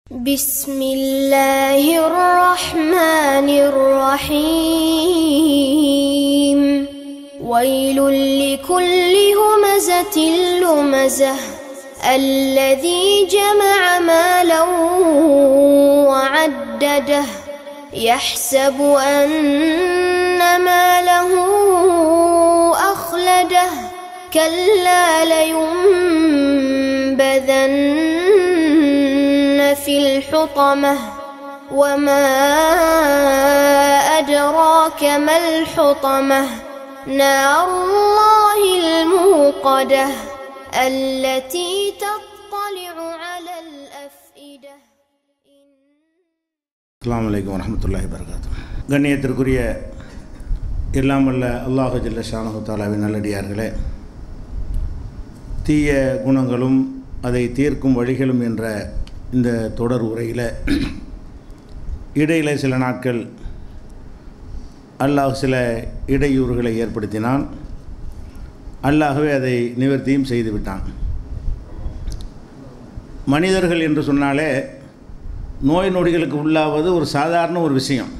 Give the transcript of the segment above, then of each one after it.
بسم الله الرحمن الرحيم ويل لكل همزة لمزة الذي جمع مالا وعدده يحسب أن ماله أخلده كلا لينبذن في الحطمة وما أدراك ما الحطمة نار الله الموقدة التي تطلع على الأفئدة அஸ்லாம் வலைக்கம் வரமத்துல்லாஹி வரகாத்து கண்ணியத்திற்குரிய எல்லாம் வல்ல அல்லாஹு ஜல்ல ஷானஹு தாலாவின் நல்லடியார்களே தீய குணங்களும் அதை தீர்க்கும் வழிகளும் என்ற இந்த தொடர் உரையில் இடையில் சில நாட்கள் அல்லாஹ் சில இடையூறுகளை ஏற்படுத்தினான் அல்லாகவே அதை நிவர்த்தியும் செய்துவிட்டான் மனிதர்கள் என்று சொன்னாலே நோய் நொடிகளுக்கு உள்ளாவது ஒரு சாதாரண ஒரு விஷயம்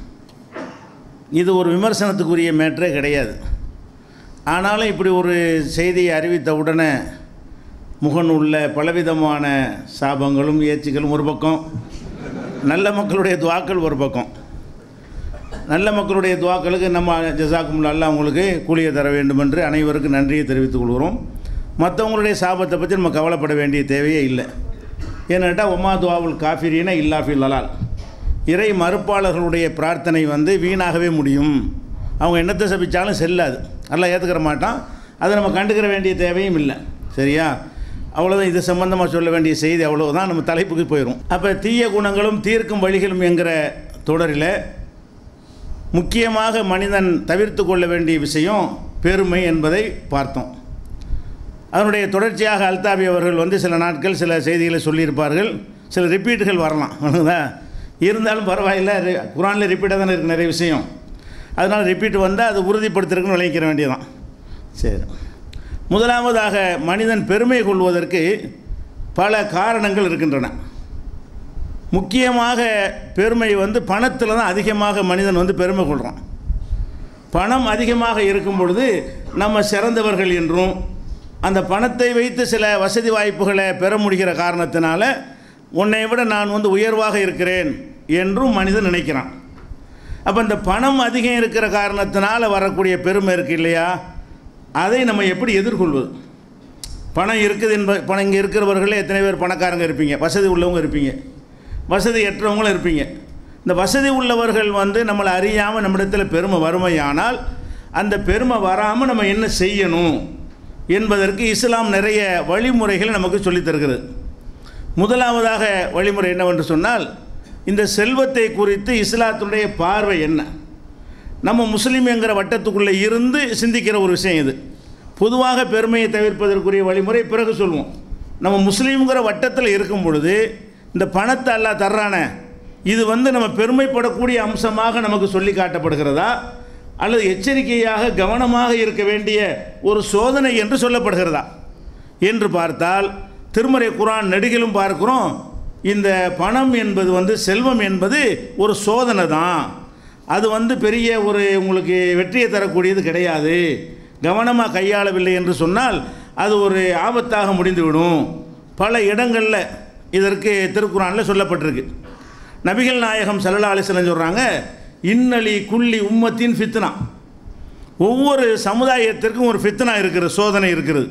இது ஒரு விமர்சனத்துக்குரிய மேற்றே கிடையாது ஆனாலும் இப்படி ஒரு செய்தியை அறிவித்த உடனே முகநூல்ல பலவிதமான சாபங்களும் ஏச்சுகளும் ஒரு பக்கம் நல்ல மக்களுடைய துவாக்கள் ஒரு பக்கம் நல்ல மக்களுடைய துவாக்களுக்கு நம்ம ஜசாக்கும் அல்லா அவங்களுக்கு கூலியை தர வேண்டும் என்று அனைவருக்கும் நன்றியை தெரிவித்துக் கொள்கிறோம் மற்றவங்களுடைய சாபத்தை பற்றி நம்ம கவலைப்பட வேண்டிய தேவையே இல்லை ஏன்னாட்டா ஒமா துவாவுல் காஃபிரீன இல்லாஃபி லலால் இறை மறுப்பாளர்களுடைய பிரார்த்தனை வந்து வீணாகவே முடியும் அவங்க என்னத்தை சபிச்சாலும் செல்லாது எல்லாம் ஏற்றுக்கிற மாட்டான் அதை நம்ம கண்டுக்கிற வேண்டிய தேவையும் இல்லை சரியா அவ்வளோதான் இது சம்பந்தமாக சொல்ல வேண்டிய செய்தி அவ்வளோதான் நம்ம தலைப்புக்கு போயிடும் அப்போ தீய குணங்களும் தீர்க்கும் வழிகளும் என்கிற தொடரில் முக்கியமாக மனிதன் தவிர்த்து கொள்ள வேண்டிய விஷயம் பெருமை என்பதை பார்த்தோம் அதனுடைய தொடர்ச்சியாக அல்தாபி அவர்கள் வந்து சில நாட்கள் சில செய்திகளை சொல்லியிருப்பார்கள் சில ரிப்பீட்டுகள் வரலாம் அவ்வளோதா இருந்தாலும் பரவாயில்ல குரானில் ரிப்பீட்டாக தானே இருக்குது நிறைய விஷயம் அதனால் ரிப்பீட் வந்தால் அது உறுதிப்படுத்துறதுக்குன்னு விளைவிக்கிற வேண்டியதான் சரி முதலாவதாக மனிதன் பெருமை கொள்வதற்கு பல காரணங்கள் இருக்கின்றன முக்கியமாக பெருமை வந்து பணத்தில் தான் அதிகமாக மனிதன் வந்து பெருமை கொள்கிறான் பணம் அதிகமாக இருக்கும் பொழுது நம்ம சிறந்தவர்கள் என்றும் அந்த பணத்தை வைத்து சில வசதி வாய்ப்புகளை பெற முடிகிற காரணத்தினால உன்னை விட நான் வந்து உயர்வாக இருக்கிறேன் என்றும் மனிதன் நினைக்கிறான் அப்போ இந்த பணம் அதிகம் இருக்கிற காரணத்தினால வரக்கூடிய பெருமை இருக்குது இல்லையா அதை நம்ம எப்படி எதிர்கொள்வது பணம் இருக்குது என்ப பணம் இங்கே இருக்கிறவர்களே எத்தனை பேர் பணக்காரங்க இருப்பீங்க வசதி உள்ளவங்க இருப்பீங்க வசதி ஏற்றவங்களும் இருப்பீங்க இந்த வசதி உள்ளவர்கள் வந்து நம்மளை அறியாமல் நம்மிடத்தில் பெருமை வறுமையானால் அந்த பெருமை வராமல் நம்ம என்ன செய்யணும் என்பதற்கு இஸ்லாம் நிறைய வழிமுறைகளை நமக்கு சொல்லித் தருகிறது முதலாவதாக வழிமுறை என்னவென்று சொன்னால் இந்த செல்வத்தை குறித்து இஸ்லாத்துடைய பார்வை என்ன நம்ம முஸ்லீம் என்கிற வட்டத்துக்குள்ளே இருந்து சிந்திக்கிற ஒரு விஷயம் இது பொதுவாக பெருமையை தவிர்ப்பதற்குரிய வழிமுறை பிறகு சொல்லுவோம் நம்ம முஸ்லீம்ங்கிற வட்டத்தில் இருக்கும் பொழுது இந்த பணத்தை அல்லா தர்றானே இது வந்து நம்ம பெருமைப்படக்கூடிய அம்சமாக நமக்கு சொல்லி காட்டப்படுகிறதா அல்லது எச்சரிக்கையாக கவனமாக இருக்க வேண்டிய ஒரு சோதனை என்று சொல்லப்படுகிறதா என்று பார்த்தால் திருமறை குரான் நெடுகிலும் பார்க்கிறோம் இந்த பணம் என்பது வந்து செல்வம் என்பது ஒரு சோதனை தான் அது வந்து பெரிய ஒரு உங்களுக்கு வெற்றியை தரக்கூடியது கிடையாது கவனமாக கையாளவில்லை என்று சொன்னால் அது ஒரு ஆபத்தாக முடிந்துவிடும் பல இடங்களில் இதற்கு திருக்குறானில் சொல்லப்பட்டிருக்கு நபிகள் நாயகம் சல்லா அலிஸ்லம் சொல்கிறாங்க இன்னலி குள்ளி உம்மத்தின் ஃபித்னா ஒவ்வொரு சமுதாயத்திற்கும் ஒரு ஃபித்னா இருக்கிறது சோதனை இருக்கிறது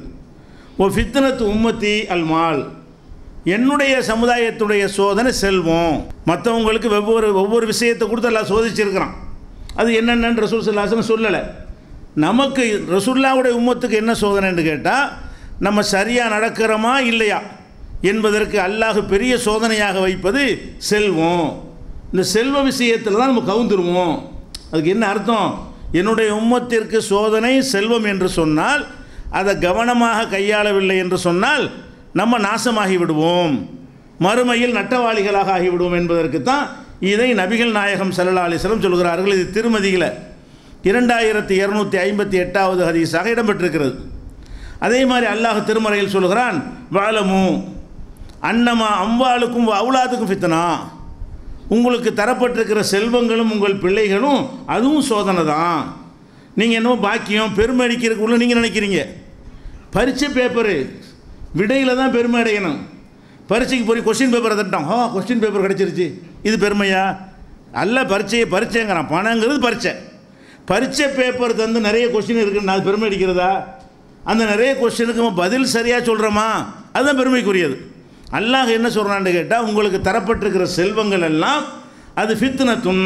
ஓ ஃபித்னத்து உம்மத்தி அல்மால் என்னுடைய சமுதாயத்துடைய சோதனை செல்வம் மற்றவங்களுக்கு ஒவ்வொரு ஒவ்வொரு விஷயத்தை கொடுத்து எல்லாம் சோதிச்சிருக்கிறான் அது என்னென்னு ரசூல் சல்லாசன் சொல்லலை நமக்கு ரசுல்லாவுடைய உம்மத்துக்கு என்ன சோதனைன்னு கேட்டால் நம்ம சரியாக நடக்கிறோமா இல்லையா என்பதற்கு அல்லாஹ் பெரிய சோதனையாக வைப்பது செல்வம் இந்த செல்வ விஷயத்தில் தான் நம்ம கவுந்துருவோம் அதுக்கு என்ன அர்த்தம் என்னுடைய உம்மத்திற்கு சோதனை செல்வம் என்று சொன்னால் அதை கவனமாக கையாளவில்லை என்று சொன்னால் நம்ம நாசமாகி விடுவோம் மறுமையில் நட்டவாளிகளாக ஆகிவிடுவோம் என்பதற்கு தான் இதை நபிகள் நாயகம் சல்லா அலிஸ்லம் சொல்கிறார்கள் இது திருமதியில் இரண்டாயிரத்தி இரநூத்தி ஐம்பத்தி எட்டாவது ஹதீஸாக இடம்பெற்றிருக்கிறது அதே மாதிரி அல்லாஹ் திருமறையில் சொல்கிறான் வாழமு அன்னமா அம்பாளுக்கும் அவுலாதுக்கும் ஃபித்னா உங்களுக்கு தரப்பட்டிருக்கிற செல்வங்களும் உங்கள் பிள்ளைகளும் அதுவும் சோதனை தான் நீங்கள் என்னமோ பாக்கியம் பெருமை அடிக்கிறதுக்குள்ள நீங்கள் நினைக்கிறீங்க பரீட்சை பேப்பரு விடையில் தான் பெருமை அடையணும் பரீட்சைக்கு போய் கொஸ்டின் பேப்பரை தட்டோம் ஆ கொஸ்டின் பேப்பர் கிடச்சிருச்சு இது பெருமையா அல்ல பரீட்சையை பரீட்சைங்கிறான் பணங்கிறது பரீட்சை பரீட்சை பேப்பர் தந்து நிறைய கொஸ்டின் இருக்குன்னு அது பெருமை அடிக்கிறதா அந்த நிறைய கொஸ்டினுக்கு நம்ம பதில் சரியாக சொல்கிறோமா அதுதான் பெருமைக்குரியது அல்லாஹ் என்ன சொல்கிறான்னு கேட்டால் உங்களுக்கு தரப்பட்டிருக்கிற செல்வங்கள் எல்லாம் அது ஃபித்னத்துன்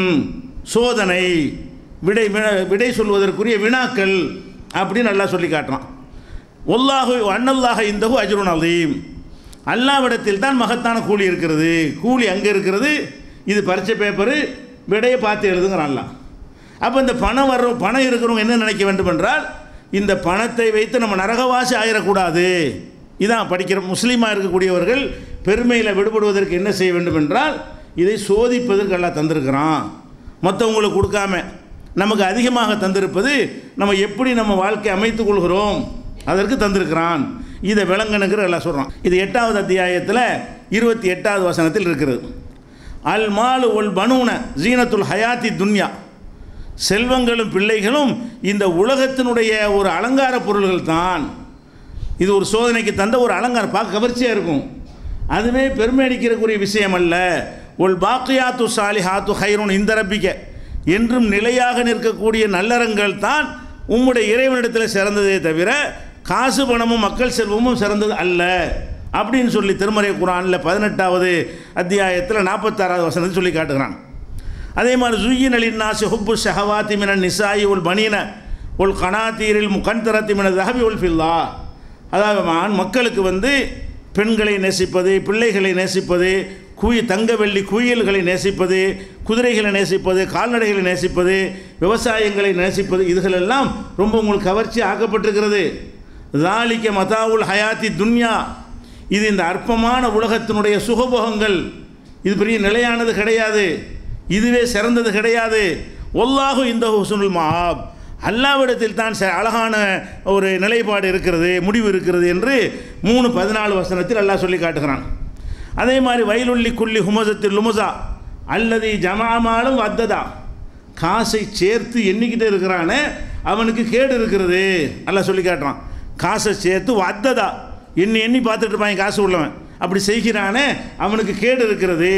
சோதனை விடை வினா- விடை சொல்வதற்குரிய வினாக்கள் அப்படின்னு நல்லா சொல்லி காட்டுறான் ஒல்லாஹு அன்னல்லாஹ இந்தகு அஜ்ருன் அலீம் அல்லாவிடத்தில் தான் மகத்தான கூலி இருக்கிறது கூலி அங்கே இருக்கிறது இது பரீட்சை பேப்பரு விடையை பார்த்து எழுதுங்கிறான் அல்லாஹ் அப்போ இந்த பணம் வர்ற பணம் இருக்கிறவங்க என்ன நினைக்க வேண்டும் என்றால் இந்த பணத்தை வைத்து நம்ம நரகவாசி ஆயிடக்கூடாது இதான் படிக்கிற முஸ்லீமாக இருக்கக்கூடியவர்கள் பெருமையில் விடுபடுவதற்கு என்ன செய்ய வேண்டும் என்றால் இதை சோதிப்பதற்கு எல்லாம் தந்திருக்கிறான் மற்றவங்களுக்கு கொடுக்காம நமக்கு அதிகமாக தந்திருப்பது நம்ம எப்படி நம்ம வாழ்க்கை அமைத்துக் கொள்கிறோம் அதற்கு தந்திருக்கிறான் இதை விளங்கணுங்கிற எல்லாம் சொல்கிறான் இது எட்டாவது அத்தியாயத்தில் இருபத்தி எட்டாவது வசனத்தில் இருக்கிறது அல் மாலு ஒல் பனூன ஜீனத்துல் ஹயாத்தி துன்யா செல்வங்களும் பிள்ளைகளும் இந்த உலகத்தினுடைய ஒரு அலங்கார பொருள்கள் தான் இது ஒரு சோதனைக்கு தந்த ஒரு அலங்காரம் பார்க்க கவர்ச்சியாக இருக்கும் அதுவே பெருமை அடிக்கிறக்கூடிய விஷயம் அல்ல ஒல் பாக்கியாத்து சாலிஹாத்து ஹைரோன் இந்த ரப்பிக்க என்றும் நிலையாக நிற்கக்கூடிய நல்லறங்கள் தான் உம்முடைய இறைவனிடத்தில் சிறந்ததே தவிர காசு பணமும் மக்கள் செல்வமும் சிறந்தது அல்ல அப்படின்னு சொல்லி திருமறை குரானில் பதினெட்டாவது அத்தியாயத்தில் நாற்பத்தாறாவது வசனத்தை சொல்லி காட்டுகிறான் அதே மாதிரி ஜுயின் அலி நாசி ஹுப்பு ஷஹவாத்தி மின நிசாயி உல் பனீன உல் கனாத்தீரில் முகந்தரத்தி மின தஹபி உல் ஃபில்லா அதாவது ஆண் மக்களுக்கு வந்து பெண்களை நேசிப்பது பிள்ளைகளை நேசிப்பது குயி தங்க வெள்ளி குயில்களை நேசிப்பது குதிரைகளை நேசிப்பது கால்நடைகளை நேசிப்பது விவசாயங்களை நேசிப்பது இதுகளெல்லாம் ரொம்ப உங்களுக்கு கவர்ச்சி ஆக்கப்பட்டிருக்கிறது தாலிக்க மதாவுல் ஹயாத்தி துன்யா இது இந்த அற்பமான உலகத்தினுடைய சுகபோகங்கள் இது பெரிய நிலையானது கிடையாது இதுவே சிறந்தது கிடையாது ஒல்லாஹு இந்த ஹுசுனுல் மஹாப் அல்லாவிடத்தில் தான் ச- அழகான ஒரு நிலைப்பாடு இருக்கிறது முடிவு இருக்கிறது என்று மூணு பதினாலு வசனத்தில் அல்லாஹ் சொல்லி காட்டுகிறான் அதே மாதிரி வயலுள்ளி குள்ளி ஹுமசத்தில் லுமுசா அல்லது ஜமாமாலும் வத்ததா காசை சேர்த்து எண்ணிக்கிட்டே இருக்கிறானே அவனுக்கு கேடு இருக்கிறது அல்லாஹ் சொல்லி காட்டுறான் காசை சேர்த்து வத்ததா எண்ணி எண்ணி பார்த்துட்டு இருப்பான் காசு உள்ளவன் அப்படி செய்கிறானே அவனுக்கு கேடு இருக்கிறது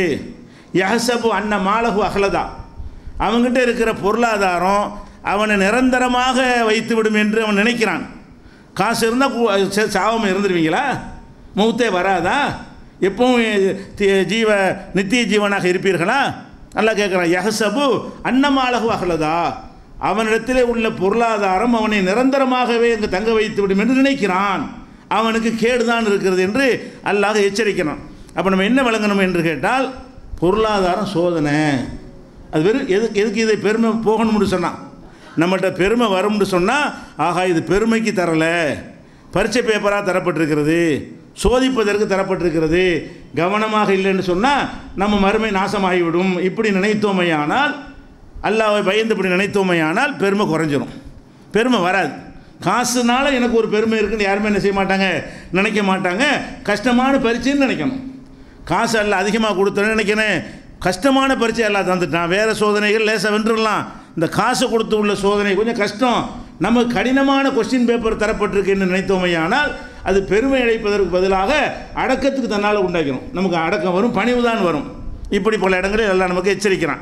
யஹசபு அன்ன மாலகு அகலதா அவன்கிட்ட இருக்கிற பொருளாதாரம் அவனை நிரந்தரமாக வைத்து விடும் என்று அவன் நினைக்கிறான் காசு இருந்தால் சாவம் இருந்துருவீங்களா மூத்தே வராதா எப்பவும் தி- ஜீவ நித்திய ஜீவனாக இருப்பீர்களா நல்லா கேட்குறான் யஹசபு அன்னமாலகு அகலதா அவனிடத்திலே உள்ள பொருளாதாரம் அவனை நிரந்தரமாகவே அங்கே தங்க வைத்து விடும் என்று நினைக்கிறான் அவனுக்கு கேடுதான் இருக்கிறது என்று அல்லாஹ் எச்சரிக்கிறான் அப்போ நம்ம என்ன வழங்கணும் என்று கேட்டால் பொருளாதாரம் சோதனை அது வெறும் எதுக்கு எதுக்கு இதை பெருமை போகணும்னு சொன்னான் நம்மகிட்ட பெருமை வரும்னு சொன்னால் ஆகா இது பெருமைக்கு தரல பரீட்சை பேப்பராக தரப்பட்டிருக்கிறது சோதிப்பதற்கு தரப்பட்டிருக்கிறது கவனமாக இல்லைன்னு சொன்னால் நம்ம மறுமை நாசமாகிவிடும் இப்படி நினைத்தோமையானால் அல்லாவை பயந்து இப்படி நினைத்தோமையானால் பெருமை குறைஞ்சிரும் பெருமை வராது காசுனால எனக்கு ஒரு பெருமை இருக்குன்னு யாருமே என்ன செய்ய மாட்டாங்க நினைக்க மாட்டாங்க கஷ்டமான பரீட்சைன்னு நினைக்கணும் காசு எல்லாம் அதிகமாக கொடுத்தோன்னு நினைக்கிறேன் கஷ்டமான பரீட்சை எல்லாம் தந்துட்டான் வேறு சோதனைகள் லேசாக வென்றுடலாம் இந்த காசு கொடுத்து உள்ள சோதனை கொஞ்சம் கஷ்டம் நம்ம கடினமான கொஸ்டின் பேப்பர் தரப்பட்டிருக்கு என்று நினைத்தோமையானால் அது பெருமை அடைப்பதற்கு பதிலாக அடக்கத்துக்கு தன்னால் உண்டாக்கணும் நமக்கு அடக்கம் வரும் பணிவு தான் வரும் இப்படி பல இடங்களில் எல்லாம் நமக்கு எச்சரிக்கிறான்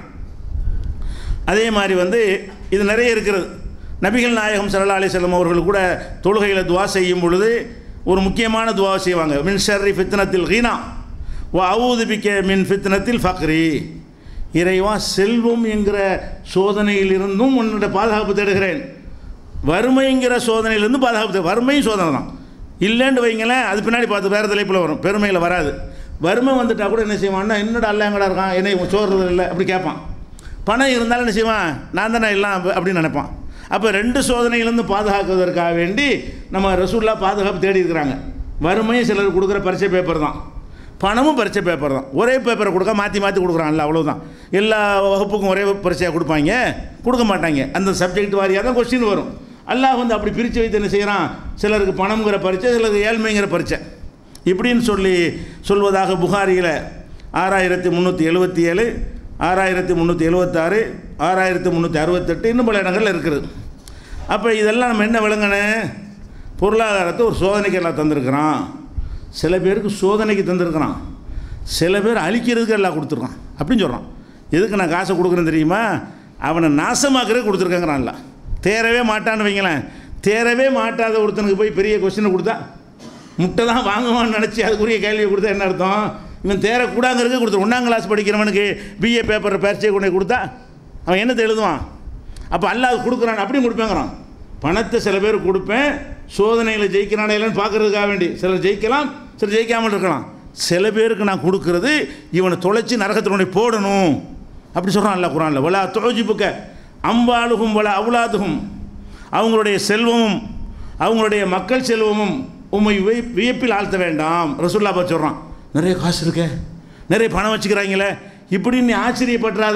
அதே மாதிரி வந்து இது நிறைய இருக்கிறது நபிகள் நாயகம் ஸல்லல்லாஹு அலைஹி வஸல்லம் அவர்கள் கூட தொழுகையில் துவா செய்யும் பொழுது ஒரு முக்கியமான துவா செய்வாங்க மின் ஷர்ரி ஃபித்னத்தில் ஹீனா வ அவுது பிக்க மின் ஃபித்னத்தில் ஃபக்ரி இறைவா செல்வம் என்கிற சோதனையிலிருந்தும் உன்னுடைய பாதுகாப்பு தேடுகிறேன் வறுமைங்கிற சோதனையிலிருந்து பாதுகாப்பு தே- வறுமையும் சோதனை தான் இல்லைன்னு வைங்களேன் அது பின்னாடி பார்த்து வேறு தலைப்பில் வரும் பெருமையில் வராது வறுமை வந்துட்டா கூட என்ன செய்வான்னா என்னோட அல்ல எங்கடா இருக்கான் என்னை சோறுறது இல்லை அப்படி கேட்பான் பணம் இருந்தாலும் என்ன செய்வான் நான் தானே எல்லாம் அப்ப- அப்படின்னு நினைப்பான் அப்போ ரெண்டு சோதனையிலேருந்து பாதுகாக்கிறதற்காக வேண்டி நம்ம ரசூல்லா பாதுகாப்பு தேடி இருக்கிறாங்க வறுமையும் சிலர் கொடுக்குற பரீட்சை பேப்பர் தான் பணமும் பரீட்சை பேப்பர் தான் ஒரே பேப்பரை கொடுக்க மாற்றி மாற்றி கொடுக்குறான்ல அவ்வளவுதான் எல்லா வகுப்புக்கும் ஒரே பரீட்சையாக கொடுப்பாங்க கொடுக்க மாட்டாங்க அந்த சப்ஜெக்ட் வாரியாக தான் கொஸ்டின் வரும் அல்லாஹ் வந்து அப்படி பிரித்து வைத்து என்ன செய்கிறான் சிலருக்கு பணம்ங்கிற பரீட்சை சிலருக்கு ஏழ்மைங்கிற பரீட்சை இப்படின்னு சொல்லி சொல்வதாக புகாரியில் ஆறாயிரத்தி முந்நூற்றி எழுபத்தி ஏழு ஆறாயிரத்தி முந்நூற்றி எழுபத்தாறு ஆறாயிரத்தி முந்நூற்றி அறுபத்தெட்டு இன்னும் பல இடங்கள்ல இருக்குது அப்போ இதெல்லாம் நம்ம என்ன விளங்கணும் பொருளாதாரத்தை ஒரு சோதனைக்கு எல்லாம் தந்திருக்கிறான் சில பேருக்கு சோதனைக்கு தந்திருக்கிறான் சில பேர் அழிக்கிறதுக்கு எல்லாம் கொடுத்துருக்கான் அப்படின்னு சொல்கிறான் எதுக்கு நான் காசை கொடுக்குறேன் தெரியுமா அவனை நாசமாக்குறதுக்கு கொடுத்துருக்காங்கிறான்ல தேரவே மாட்டான்னு வைங்களேன் தேரவே மாட்டாத ஒருத்தனுக்கு போய் பெரிய கொஸ்டினை கொடுத்தா முட்டை தான் வாங்குவான்னு நினச்சி அதுக்குரிய கேள்வியை கொடுத்தா என்ன அர்த்தம் இவன் தேரக்கூடாங்கிறதுக்கு கொடுத்து ஒன்றாம் கிளாஸ் படிக்கிறவனுக்கு பிஏ பேப்பர் பரீட்சை கொண்டு போய் கொடுத்தா அவன் என்னத்தை எழுதுவான் அப்போ அல்லாஹ் கொடுக்குறான் அப்படியும் கொடுப்பேங்கிறான் பணத்தை சில பேர் கொடுப்பேன் சோதனையில் ஜெயிக்கிறானே இல்லைன்னு பார்க்கறதுக்காக வேண்டி சிலர் ஜெயிக்கலாம் சிலர் ஜெயிக்காமல் இருக்கலாம் சில பேருக்கு நான் கொடுக்கறது இவனை தொலைச்சி நரகத்தில் கொண்டு போய் போடணும் அப்படி சொல்கிறான் அல்ல குரானில் வலா தொழிப்புக்க அம்பாளுகும் வல அவுலாதுகும் அவங்களுடைய செல்வமும் அவங்களுடைய மக்கள் செல்வமும் உம்மை விய- வியப்பில் ஆழ்த்த வேண்டாம் ரசுல்லா பா சொல்கிறான் நிறைய காசு இருக்கே நிறைய பணம் வச்சுக்கிறாங்களே இப்படின்னு நீ ஆச்சரியப்படுறாத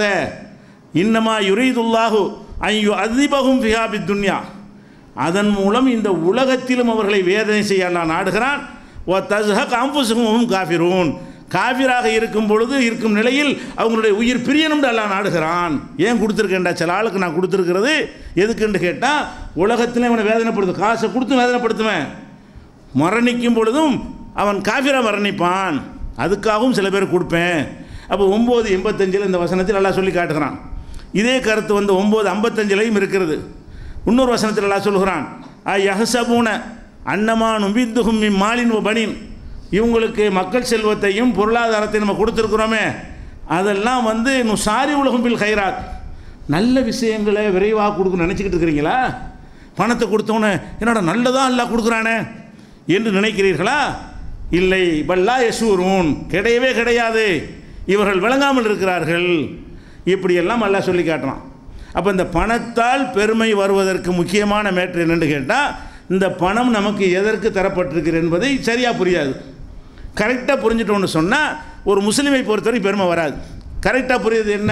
இன்னமா யுரீதுல்லாஹு ஐயோ அதிபகும் ஃபிஹாபி துன்யா அதன் மூலம் இந்த உலகத்திலும் அவர்களை வேதனை செய்ய அல்லாஹ் நாடுகிறான் ஓ தஸ்ஹ காம்புசுகும் காஃபிரூன் காஃபிராக இருக்கும் பொழுது இருக்கும் நிலையில் அவங்களுடைய உயிர் பிரியணும்னு அல்லாஹ் நாடுகிறான் ஏன் கொடுத்துருக்கேன்டா சில ஆளுக்கு நான் கொடுத்துருக்கிறது எதுக்குன்னு கேட்டால் உலகத்தில் அவனை வேதனைப்படுத்து காசை கொடுத்து வேதனைப்படுத்துவேன் மரணிக்கும் பொழுதும் அவன் காஃபிரா மரணிப்பான் அதுக்காகவும் சில பேர் கொடுப்பேன் அப்போ ஒம்பது எண்பத்தஞ்சில் இந்த வசனத்தில் எல்லாம் சொல்லி காட்டுகிறான் இதே கருத்து வந்து ஒம்பது ஐம்பத்தஞ்சிலையும் இருக்கிறது இன்னொரு வசனத்தில் எல்லாம் சொல்கிறான் ஆ யஹசபூன அன்னமா நுபிந்துகும் மாலின் பனின் இவங்களுக்கு மக்கள் செல்வத்தையும் பொருளாதாரத்தையும் நம்ம கொடுத்துருக்குறோமே அதெல்லாம் வந்து நுசாரி உலகம் பில் ஹைராத் நல்ல விஷயங்களை விரைவாக கொடுக்கணும்னு நினச்சிக்கிட்டு இருக்கிறீங்களா பணத்தை கொடுத்தோன்னே என்னடா நல்லதாக எல்லாம் கொடுக்குறானே என்று நினைக்கிறீர்களா இல்லை பல்லா யசூரூன் கிடையவே கிடையாது இவர்கள் விளங்காமல் இருக்கிறார்கள் இப்படியெல்லாம் அல்லாஹ் சொல்லி காட்டுறான் அப்போ இந்த பணத்தால் பெருமை வருவதற்கு முக்கியமான மேட்ரு என்னன்னு கேட்டால் இந்த பணம் நமக்கு எதற்கு தரப்பட்டிருக்கிறது என்பதை சரியாக புரியாது கரெக்டாக புரிஞ்சிட்டோம்னு சொன்னால் ஒரு முஸ்லீமை பொறுத்தவரை பெருமை வராது கரெக்டாக புரியுது என்ன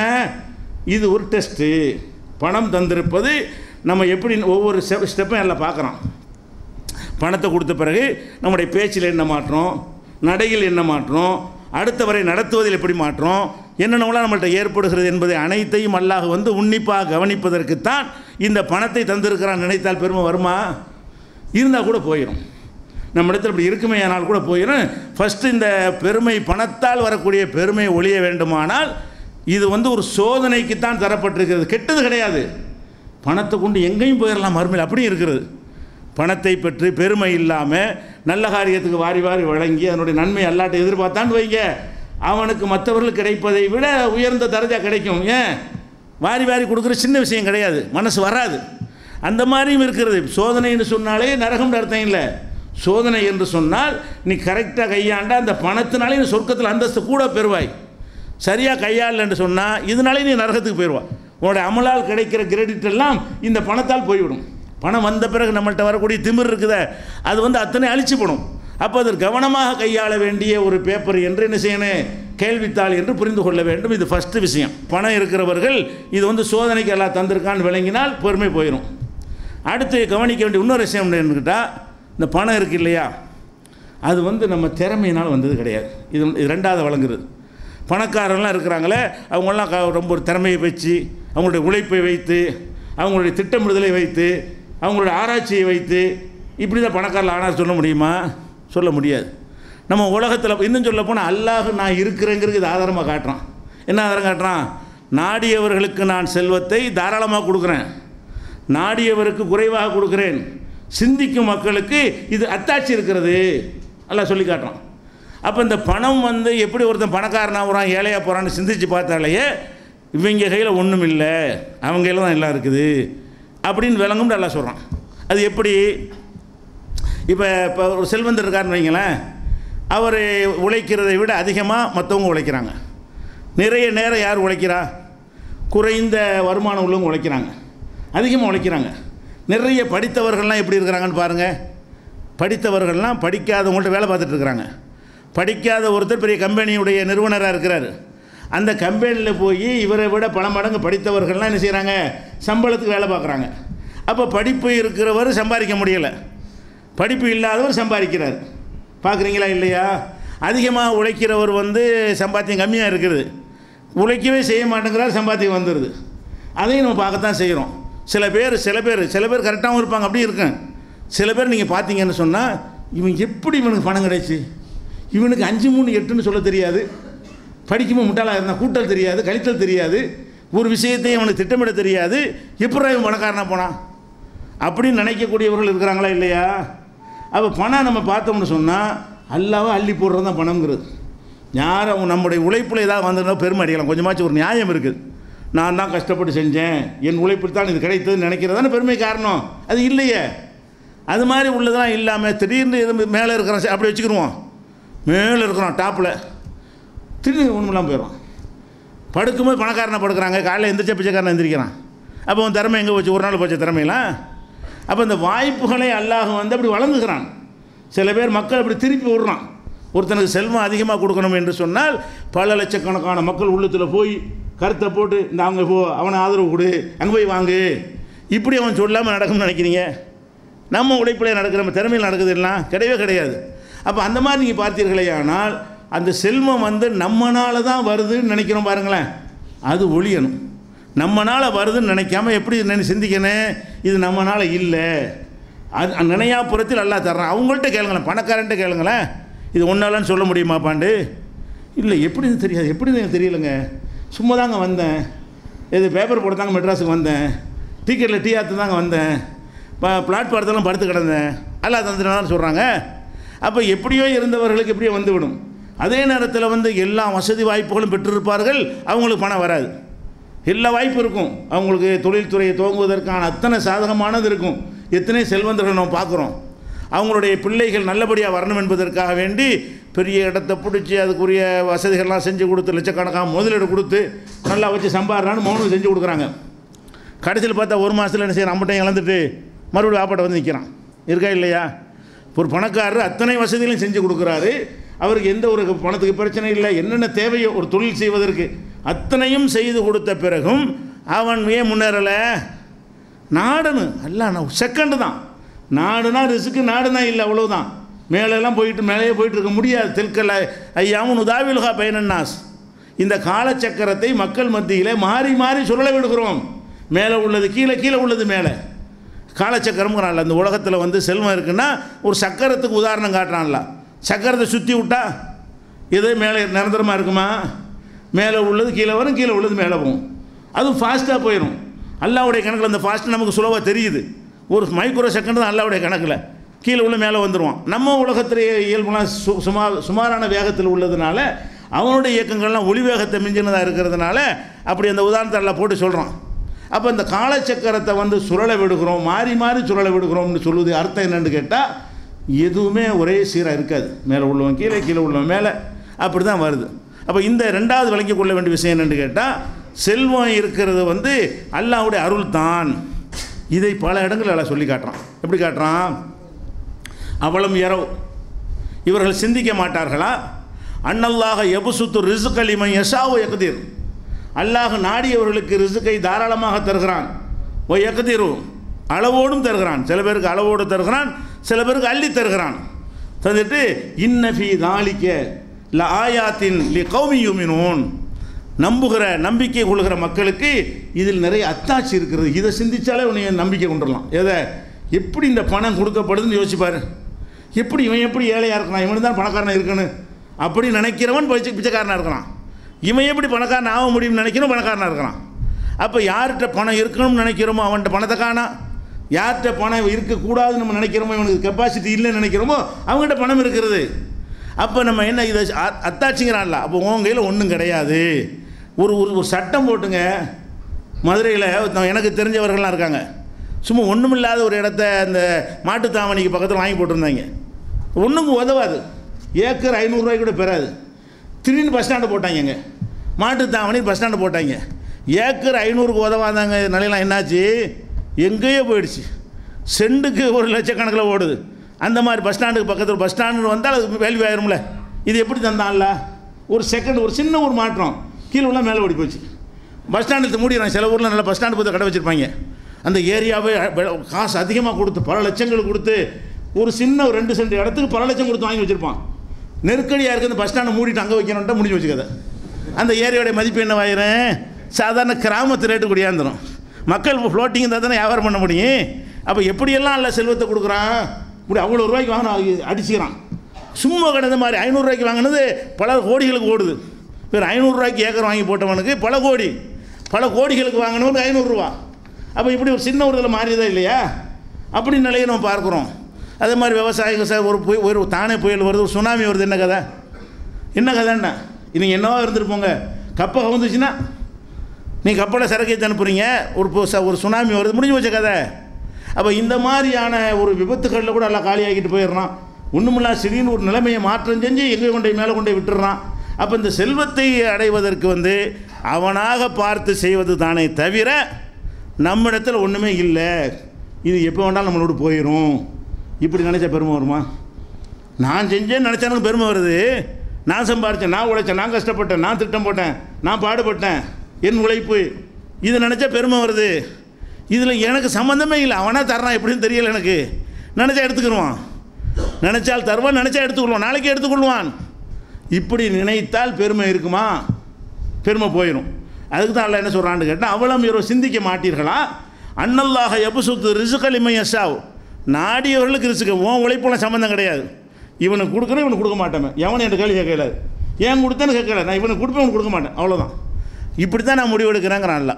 இது ஒரு டெஸ்ட்டு பணம் தந்திருப்பது நம்ம எப்படி ஒவ்வொரு ஸ்டெப் ஸ்டெப்பும் எல்லாம் பார்க்குறோம் பணத்தை கொடுத்த பிறகு நம்முடைய பேச்சில் என்ன மாற்றம் நடையில் என்ன மாற்றம் அடுத்தவரை நடத்துவதில் எப்படி மாற்றம் என்னென்னலாம் நம்மள்ட்ட ஏற்படுகிறது என்பதை அனைத்தையும் அல்லாஹ் வந்து உன்னிப்பாக கவனிப்பதற்குத்தான் இந்த பணத்தை தந்திருக்கிறான் நினைத்தால் பெருமை வருமா இருந்தால் கூட போயிடும் நம்ம இடத்துல இப்படி இருக்குமே ஆனால் கூட போயிடும் ஃபஸ்ட்டு இந்த பெருமை பணத்தால் வரக்கூடிய பெருமை ஒழிய வேண்டுமானால் இது வந்து ஒரு சோதனைக்குத்தான் தரப்பட்டிருக்கிறது கெட்டது கிடையாது பணத்தை கொண்டு எங்கேயும் போயிடலாம் மறுமையில் அப்படியும் இருக்கிறது பணத்தை பெற்று பெருமை இல்லாமல் நல்ல காரியத்துக்கு வாரி வாரி வழங்கி அதனுடைய நன்மை அல்லாட்ட எதிர்பார்த்தான்னு வைங்க அவனுக்கு மற்றவர்களுக்கு கிடைப்பதை விட உயர்ந்த தரஜா கிடைக்கும் ஏன் வாரி வாரி கொடுக்குற சின்ன விஷயம் கிடையாது மனசு வராது அந்த மாதிரியும் இருக்கிறது சோதனைன்னு சொன்னாலே நரகம்னு அர்த்தம் இல்லை சோதனை என்று சொன்னால் நீ கரெக்டாக கையாண்டா அந்த பணத்தினாலே நீ சொர்க்கத்தில் அந்தஸ்து கூட பெறுவாய் சரியாக கையாளன்னு சொன்னால் இதனாலே நீ நரகத்துக்கு போயிடுவா உன்னோட அமலால் கிடைக்கிற கிரெடிட் எல்லாம் இந்த பணத்தால் போய்விடும் பணம் வந்த பிறகு நம்மள்ட்ட வரக்கூடிய திமிர் இருக்குதே அது வந்து அத்தனை அழிச்சு போடும் அப்போ அது கவனமாக கையாள வேண்டிய ஒரு பேப்பர் என்று என்ன செய்யணும் கேள்வித்தாள் என்று புரிந்து கொள்ள வேண்டும் இது ஃபஸ்ட்டு விஷயம் பணம் இருக்கிறவர்கள் இது வந்து சோதனைக்கு எல்லாம் தந்திருக்கான்னு விளங்கினால் பொறுமை போயிடும் அடுத்து கவனிக்க வேண்டிய இன்னொரு விஷயம் என்னன்னு கேட்டால் இந்த பணம் இருக்கு இல்லையா அது வந்து நம்ம திறமையினால் வந்தது கிடையாது இது இது ரெண்டாவது வழங்குறது பணக்காரர்லாம் இருக்கிறாங்களே அவங்களாம் க- ரொம்ப ஒரு திறமையை வச்சு அவங்களுடைய உழைப்பை வைத்து அவங்களுடைய திட்டமிடுதலை வைத்து அவங்களுடைய ஆராய்ச்சியை வைத்து இப்படி தான் பணக்காரில் ஆனால் சொல்ல முடியுமா சொல்ல முடியாது நம்ம உலகத்தில் இன்னும் சொல்ல போனால் அல்லாஹ் நான் இருக்கிறேங்கிறது இது ஆதாரமாக காட்டுறான் என்ன ஆதாரம் காட்டுறான் நாடியவர்களுக்கு நான் செல்வத்தை தாராளமாக கொடுக்குறேன் நாடியவருக்கு குறைவாக கொடுக்கிறேன் சிந்திக்கும் மக்களுக்கு இது அத்தாட்சி இருக்கிறது அல்லாஹ் சொல்லி காட்டுறான் அப்போ இந்த பணம் வந்து எப்படி ஒருத்தன் பணக்காரனாக போகிறான் ஏழையாக போகிறான்னு சிந்திச்சு பார்த்தாலேயே இவங்க கையில் ஒன்றும் இல்லை அவங்க கையில் தான் எல்லாம் இருக்குது அப்படின்னு விளங்கும்னு எல்லாம் சொல்கிறான் அது எப்படி இப்போ இப்போ ஒரு செல்வந்தர் இருக்காருன்னு வைங்களேன் அவர் உழைக்கிறதை விட அதிகமாக மற்றவங்க உழைக்கிறாங்க நிறைய நேரம் யார் உழைக்கிறா குறைந்த வருமானம் உள்ளவங்க உழைக்கிறாங்க அதிகமாக உழைக்கிறாங்க நிறைய படித்தவர்கள்லாம் எப்படி இருக்கிறாங்கன்னு பாருங்கள் படித்தவர்கள்லாம் படிக்காதவங்கள்ட்ட வேலை பார்த்துட்டு இருக்கிறாங்க படிக்காத ஒருத்தர் பெரிய கம்பெனியுடைய நிறுவனராக இருக்கிறாரு அந்த கம்பெனியில் போய் இவரை விட பல மடங்கு படித்தவர்கள்லாம் என்ன செய்கிறாங்க சம்பளத்துக்கு வேலை பார்க்குறாங்க அப்போ படிப்பு இருக்கிறவர் சம்பாதிக்க முடியலை படிப்பு இல்லாதவர் சம்பாதிக்கிறார் பார்க்குறீங்களா இல்லையா அதிகமாக உழைக்கிறவர் வந்து சம்பாத்தியம் கம்மியாக இருக்குது உழைக்கவே செய்ய மாட்டேங்கிறார் சம்பாத்தியம் வந்துடுது அதையும் நம்ம பார்க்கத்தான் செய்கிறோம் சில பேர் சில பேர் சில பேர் கரெக்டாகவும் இருப்பாங்க அப்படி இருக்கும் சில பேர் நீங்கள் பார்த்தீங்கன்னு சொன்னால் இவன் எப்படி இவனுக்கு பணம் கிடைச்சு இவனுக்கு அஞ்சு மூணு எட்டுன்னு சொல்ல தெரியாது படிக்கும்போது முட்டாளாக இருந்தால் கூட்டல் தெரியாது கழித்தல் தெரியாது ஒரு விஷயத்தையும் அவனுக்கு திட்டமிட தெரியாது எப்படி இவன் பணக்காரனாக போனான் அப்படின்னு நினைக்கக்கூடியவர்கள் இருக்கிறாங்களா இல்லையா அப்போ பணம் நம்ம பார்த்தோம்னு சொன்னால் அல்லாவை அள்ளி போடுறது தான் பணம்ங்கிறது யாரும் நம்முடைய உழைப்பில் ஏதாவது வந்திருந்தா பெருமை அடிக்கலாம் கொஞ்சமாச்சும் ஒரு நியாயம் இருக்குது நான் தான் கஷ்டப்பட்டு செஞ்சேன் என் உழைப்பில் தான் இது கிடைத்ததுன்னு நினைக்கிறதான பெருமை காரணம் அது இல்லையே அது மாதிரி உள்ளதெல்லாம் இல்லாமல் திடீர்னு இது மேலே இருக்கிறோம் சரி, அப்படி வச்சுக்கிருவோம் மேலே இருக்கிறோம் டாப்பில் திடீர்னு ஒன்றுமெல்லாம் போயிடும் படுக்கும்போது பணக்காரனை படுக்கிறாங்க காலையில் எந்திரிச்ச பிச்சைக்காரனை எந்திரிக்கிறான் அப்போ உன் திறமை எங்கே போச்சு ஒரு நாள் போச்ச திறமையெல்லாம் அப்போ இந்த வாய்ப்புகளை அல்லாஹ் வந்து அப்படி வழங்குகிறான் சில பேர் மக்கள் அப்படி திருப்பி விடுறான் ஒருத்தனுக்கு செல்வம் அதிகமாக கொடுக்கணும் என்று சொன்னால் பல லட்சக்கணக்கான மக்கள் உள்ளத்தில் போய் கருத்தை போட்டு இந்த அவங்க போ அவனை ஆதரவு கொடு அங்கே போய் வாங்கு இப்படி அவன் சொல்லாமல் நடக்கும்னு நினைக்கிறீங்க நம்ம உழைப்பிலே நடக்கிற நம்ம திறமையில் நடக்குது எல்லாம் கிடையவே கிடையாது அப்போ அந்த மாதிரி நீங்கள் பார்த்தீர்களே ஆனால் அந்த செல்வம் வந்து நம்மனால தான் வருதுன்னு நினைக்கிறோம் பாருங்களேன் அது ஒழியணும் நம்மனால வருதுன்னு நினைக்காம எப்படி நினை சிந்திக்கணும் இது நம்மனால இல்லை அது நினையாப்புறத்தில் அல்லா தர்றான் அவங்கள்ட்ட கேளுங்களேன் பணக்காரன்ட்ட கேளுங்களேன் இது ஒன்றாலன்னு சொல்ல முடியுமா பாண்டு இல்லை எப்படின்னு தெரியாது எப்படின்னு எனக்கு தெரியலைங்க சும்மா தாங்க வந்தேன் இது பேப்பர் போட்டு தாங்க மெட்ராஸுக்கு வந்தேன் டிக்கெட்டில் டீ ஆற்று தாங்க வந்தேன் ப பிளாட்பாரத்தெல்லாம் படுத்து கிடந்தேன் அல்லா தந்துட்டான்னு சொல்கிறாங்க அப்போ எப்படியோ இருந்தவர்களுக்கு எப்படியோ வந்துவிடும் அதே நேரத்தில் வந்து எல்லா வசதி வாய்ப்புகளும் பெற்றிருப்பார்கள் அவங்களுக்கு பணம் வராது எல்லா வாய்ப்பு இருக்கும் அவங்களுக்கு தொழில்துறையை துவங்குவதற்கான அத்தனை சாதகமானது இருக்கும் எத்தனை செல்வந்தர்கள் நம்ம பார்க்குறோம் அவங்களுடைய பிள்ளைகள் நல்லபடியாக வரணும் என்பதற்காக வேண்டி பெரிய இடத்தை பிடிச்சி அதுக்குரிய வசதிகள்லாம் செஞ்சு கொடுத்து லட்சக்கணக்காக முதலீடு கொடுத்து நல்லா வச்சு சம்பாடுறான்னு மௌனம் செஞ்சு கொடுக்குறாங்க கடைசியில் பார்த்தா ஒரு மாதத்தில் என்ன செய்யறான் அம்மட்டையும் இழந்துட்டு மறுபடியும் வாப்பாட்ட வந்து நிற்கிறான் இருக்கா இல்லையா ஒரு பணக்காரர் அத்தனை வசதிகளையும் செஞ்சு கொடுக்குறாரு அவருக்கு எந்த ஒரு பணத்துக்கு பிரச்சனை இல்லை என்னென்ன தேவையோ ஒரு தொழில் செய்வதற்கு அத்தனையும் செய்து கொடுத்த பிறகும் அவன் ஏன் முன்னேறலை நாடுன்னு அல்ல நான் செகண்டு தான் நாடுனா ரிசுக்கு நாடுனா இல்லை அவ்வளவுதான் மேலெல்லாம் போயிட்டு மேலேயே போயிட்டு இருக்க முடியாது தெற்கல்ல ஐயாவும் உதாவிலுகா பயனன்னாஸ் இந்த காலச்சக்கரத்தை மக்கள் மத்தியிலே மாறி மாறி சுழல விடுகிறோம் மேலே உள்ளது கீழே கீழே உள்ளது மேலே காலச்சக்கரம்ங்கிறான்ல அந்த உலகத்தில் வந்து செல்வம் இருக்குன்னா ஒரு சக்கரத்துக்கு உதாரணம் காட்டுறான்ல சக்கரத்தை சுற்றி விட்டா எது மேலே நிரந்தரமாக இருக்குமா மேலே உள்ளது கீழே வரும் கீழே உள்ளது மேலே போகும் அதுவும் ஃபாஸ்ட்டாக போயிடும் அல்லாவுடைய கணக்கில் அந்த ஃபாஸ்ட் நமக்கு சுலவாக தெரியுது ஒரு மைக்ரோ செகண்ட் தான் அல்லாவுடைய கணக்கில் கீழே உள்ள மேலே வந்துடுவான் நம்ம உலகத்திலேயே இயல்புலாம் சு சுமார் சுமாரான வேகத்தில் உள்ளதுனால அவனுடைய இயக்கங்கள்லாம் ஒளி வேகத்தை மிஞ்சினதாக இருக்கிறதுனால அப்படி அந்த உதாரணத்தை எல்லாம் போட்டு சொல்கிறான் அப்போ இந்த காலச்சக்கரத்தை வந்து சுழல விடுகிறோம் மாறி மாறி சுழல விடுகிறோம்னு சொல்லுவது அர்த்தம் என்னன்னு கேட்டால் எதுவுமே ஒரே சீராக இருக்காது மேலே உள்ளவன் கீழே கீழே உள்ளவன் மேலே அப்படி தான் வருது அப்போ இந்த ரெண்டாவது விளங்கிக் கொள்ள வேண்டிய விஷயம் என்னன்னு கேட்டால் செல்வம் இருக்கிறது வந்து அல்லாஹ்வுடைய அருள் தான் இதை பல இடங்களில் எல்லாம் சொல்லி காட்டுறான் எப்படி காட்டுறான் அவளும் இரவு இவர்கள் சிந்திக்க மாட்டார்களா அன்னல்லாக எபுசுத்து ரிசுக் அலிமை யசாவோ யகுதீர் அல்லாஹ் நாடியவர்களுக்கு ரிசுக்கை தாராளமாக தருகிறான் ஓ யகுதீரு அளவோடும் தருகிறான் சில பேருக்கு அளவோடு தருகிறான் சில பேருக்கு அள்ளி தருகிறான் தந்துட்டு இன்னஃபி தாலிக்க ல ஆயாத்தின் லி கௌமி யூமினூன் நம்புகிற நம்பிக்கை கொள்கிற மக்களுக்கு இதில் நிறைய அத்தாட்சி இருக்கிறது இதை சிந்திச்சாலே உன்னை நம்பிக்கை கொண்டுடலாம் எதை எப்படி இந்த பணம் கொடுக்கப்படுதுன்னு யோசிப்பாரு எப்படி இவன் எப்படி ஏழையாக இருக்கலாம் இவனு தான் பணக்காரனாக இருக்கணும் அப்படி நினைக்கிறவன் பிச்சை பிச்சைக்காரனாக இருக்கிறான் இவன் எப்படி பணக்காரன் ஆக முடியும்னு நினைக்கிறோம் பணக்காரனாக இருக்கிறான் அப்போ யார்கிட்ட பணம் இருக்கணும்னு நினைக்கிறோமோ அவன்கிட்ட பணத்தை காணா யார்கிட்ட பணம் இருக்கக்கூடாதுன்னு நம்ம நினைக்கிறோமோ இவனுக்கு கெப்பாசிட்டி இல்லைன்னு நினைக்கிறோமோ அவங்ககிட்ட பணம் இருக்கிறது அப்போ நம்ம என்ன இதை அ- அத்தாட்சிங்கிறான்ல அப்போ உன் கையில் ஒன்றும் கிடையாது ஒரு ஒரு ஒரு சட்டம் போட்டுங்க மதுரையில் எனக்கு தெரிஞ்சவர்கள்லாம் இருக்காங்க சும்மா ஒன்றுமில்லாத ஒரு இடத்த அந்த மாட்டுத்தாவணிக்கு பக்கத்தில் வாங்கி போட்டிருந்தாங்க ஒன்றுக்கு உதவாது ஏக்கர் ஐநூறுரூவாய்க்கு கூட பெறாது திடீர்னு பஸ் ஸ்டாண்டு போட்டாங்கங்க மாட்டுத்தாவணி பஸ் ஸ்டாண்டு போட்டாங்க ஏக்கர் ஐநூறுக்கு உதவாதாங்க நிலையெல்லாம் என்னாச்சு எங்கேயோ போயிடுச்சு செண்டுக்கு ஒரு லட்சக்கணக்கில் ஓடுது அந்த மாதிரி பஸ் ஸ்டாண்டுக்கு பக்கத்தில் பஸ் ஸ்டாண்டு வந்தால் அது வேல்யூ ஆயிரும்ல இது எப்படி தந்தான்ல ஒரு செகண்ட் ஒரு சின்ன ஒரு மாற்றம் கீழே உள்ள மேலே ஓடி போச்சு பஸ் ஸ்டாண்டில் மூடிடுறாங்க சில ஊரில் நல்ல பஸ் ஸ்டாண்டு பார்த்து கடை வச்சுருப்பாங்க அந்த ஏரியாவே வெ- காசு அதிகமாக கொடுத்து பல லட்சங்கள் கொடுத்து ஒரு சின்ன ஒரு ரெண்டு சென்ட் இடத்துக்கு பல லட்சம் கொடுத்து வாங்கி வச்சுருப்பான் நெருக்கடியாக இருக்குது பஸ் ஸ்டாண்டை மூடிட்டு அங்கே வைக்கணுன்ட்டு முடிஞ்சு வச்சுக்கத அந்த ஏரியாவுடைய மதிப்பு என்னவாயிரும் சாதாரண கிராமத்து ரேட்டு கூடியாந்துடும் மக்கள் இப்போ ஃப்ளோட்டிங் இருந்தால் தானே வியாபாரம் பண்ண முடியும் அப்போ எப்படியெல்லாம் இல்லை செல்வத்தை கொடுக்குறான் இப்படி அவ்வளோ ரூபாய்க்கு வாங்கினா அடிச்சுக்கிறான் சும்மா கிடந்த மாதிரி ஐநூறுரூவாய்க்கு வாங்கினது பல கோடிகளுக்கு ஓடுது வேறு ஐநூறுரூவாய்க்கு ஏக்கர் வாங்கி போட்டவனுக்கு பல கோடி பல கோடிகளுக்கு வாங்கினவனுக்கு ஐநூறுரூவா அப்போ இப்படி ஒரு சின்ன ஒரு இதில் மாறியதா இல்லையா அப்படி நிலையை நம்ம பார்க்குறோம் அதே மாதிரி விவசாயிகள் சார் ஒரு புய ஒரு தானே புயல் வருது ஒரு சுனாமி வருது என்ன கதை என்ன கதைன்னா நீங்கள் என்னவா இருந்துருப்போங்க கப்பை கவுந்துச்சுன்னா நீ கப்பலை சரக்கு ஏற்றி அனுப்புறீங்க ஒரு பு- ச- ஒரு சுனாமி வருது முடிஞ்சு வச்ச கதை அப்போ இந்த மாதிரியான ஒரு விபத்துகளில் கூட எல்லாம் காலியாகிட்டு போயிடுறான் ஒன்றுமில்லா திடீர்னு ஒரு நிலைமையை மாற்றம் செஞ்சு எங்கே கொண்டு போய் மேலே கொண்டு போய் விட்டுறான் அப்போ இந்த செல்வத்தை அடைவதற்கு வந்து அவனாக பார்த்து செய்வது தானே தவிர நம்மிடத்தில் ஒன்றுமே இல்லை இது எப்போ வேணாலும் நம்மளோட போயிடும் இப்படி நினச்சா பெருமை வருமா நான் செஞ்சேன்னு நினச்சா எனக்கு பெருமை வருது நான் சம்பாரித்தேன் நான் உழைச்சேன் நான் கஷ்டப்பட்டேன் நான் திட்டம் போட்டேன் நான் பாடுபட்டேன் என் உழைப்பு இதை நினச்சா பெருமை வருது இதில் எனக்கு சம்மந்தமே இல்லை அவனா தர்றான் எப்படின்னு தெரியல எனக்கு நினச்சா எடுத்துக்கிடுவான் நினச்சால் தருவான் நினச்சா எடுத்துக்கொள்வான் நாளைக்கு எடுத்துக்கொள்வான் இப்படி நினைத்தால் பெருமை இருக்குமா பெருமை போயிடும் அதுக்கு தான் அல்லாஹ் என்ன சொல்கிறான்னு கேட்டால் அவலம் இவரை சிந்திக்க மாட்டீர்களா அன்னல்லாக எபுசுத்து ரிசுக்கலிமை யசாவ் நாடியவர்களுக்கு ரிசுக்க உன் உழைப்புல சம்மந்தம் கிடையாது இவனுக்கு கொடுக்குறேன் இவனுக்கு கொடுக்க மாட்டேன் எவனும் என்கிட்ட கேள்வி கேட்கல ஏன் கொடுத்தேன்னு கேட்கல நான் இவனுக்கு கொடுப்பேன் இவனுக்கு கொடுக்க மாட்டேன் அவ்வளோதான் இப்படி தான் நான் முடிவெடுக்கிறேங்கிறான் அல்ல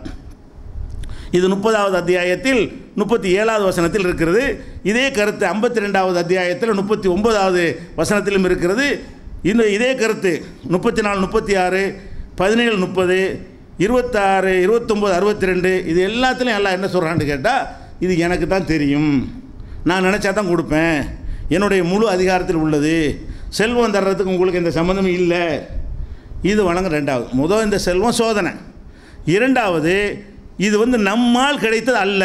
இது முப்பதாவது அத்தியாயத்தில் முப்பத்தி ஏழாவது வசனத்தில் இருக்கிறது இதே கருத்து ஐம்பத்தி ரெண்டாவது அத்தியாயத்தில் முப்பத்தி ஒன்பதாவது வசனத்திலும் இருக்கிறது இன்னும் இதே கருத்து முப்பத்தி நாலு முப்பத்தி ஆறு பதினேழு முப்பது இருபத்தாறு இருபத்தொம்போது அறுபத்தி ரெண்டு இது எல்லாத்துலேயும் எல்லாம் என்ன சொல்கிறான்னு கேட்டால் இது எனக்கு தான் தெரியும் நான் நினச்சா தான் கொடுப்பேன் என்னுடைய முழு அதிகாரத்தில் உள்ளது செல்வம் தர்றதுக்கு உங்களுக்கு எந்த சம்மந்தமும் இல்லை இது வழங்க ரெண்டாவது முதல் இந்த செல்வம் சோதனை இரண்டாவது இது வந்து நம்மால் கிடைத்தது அல்ல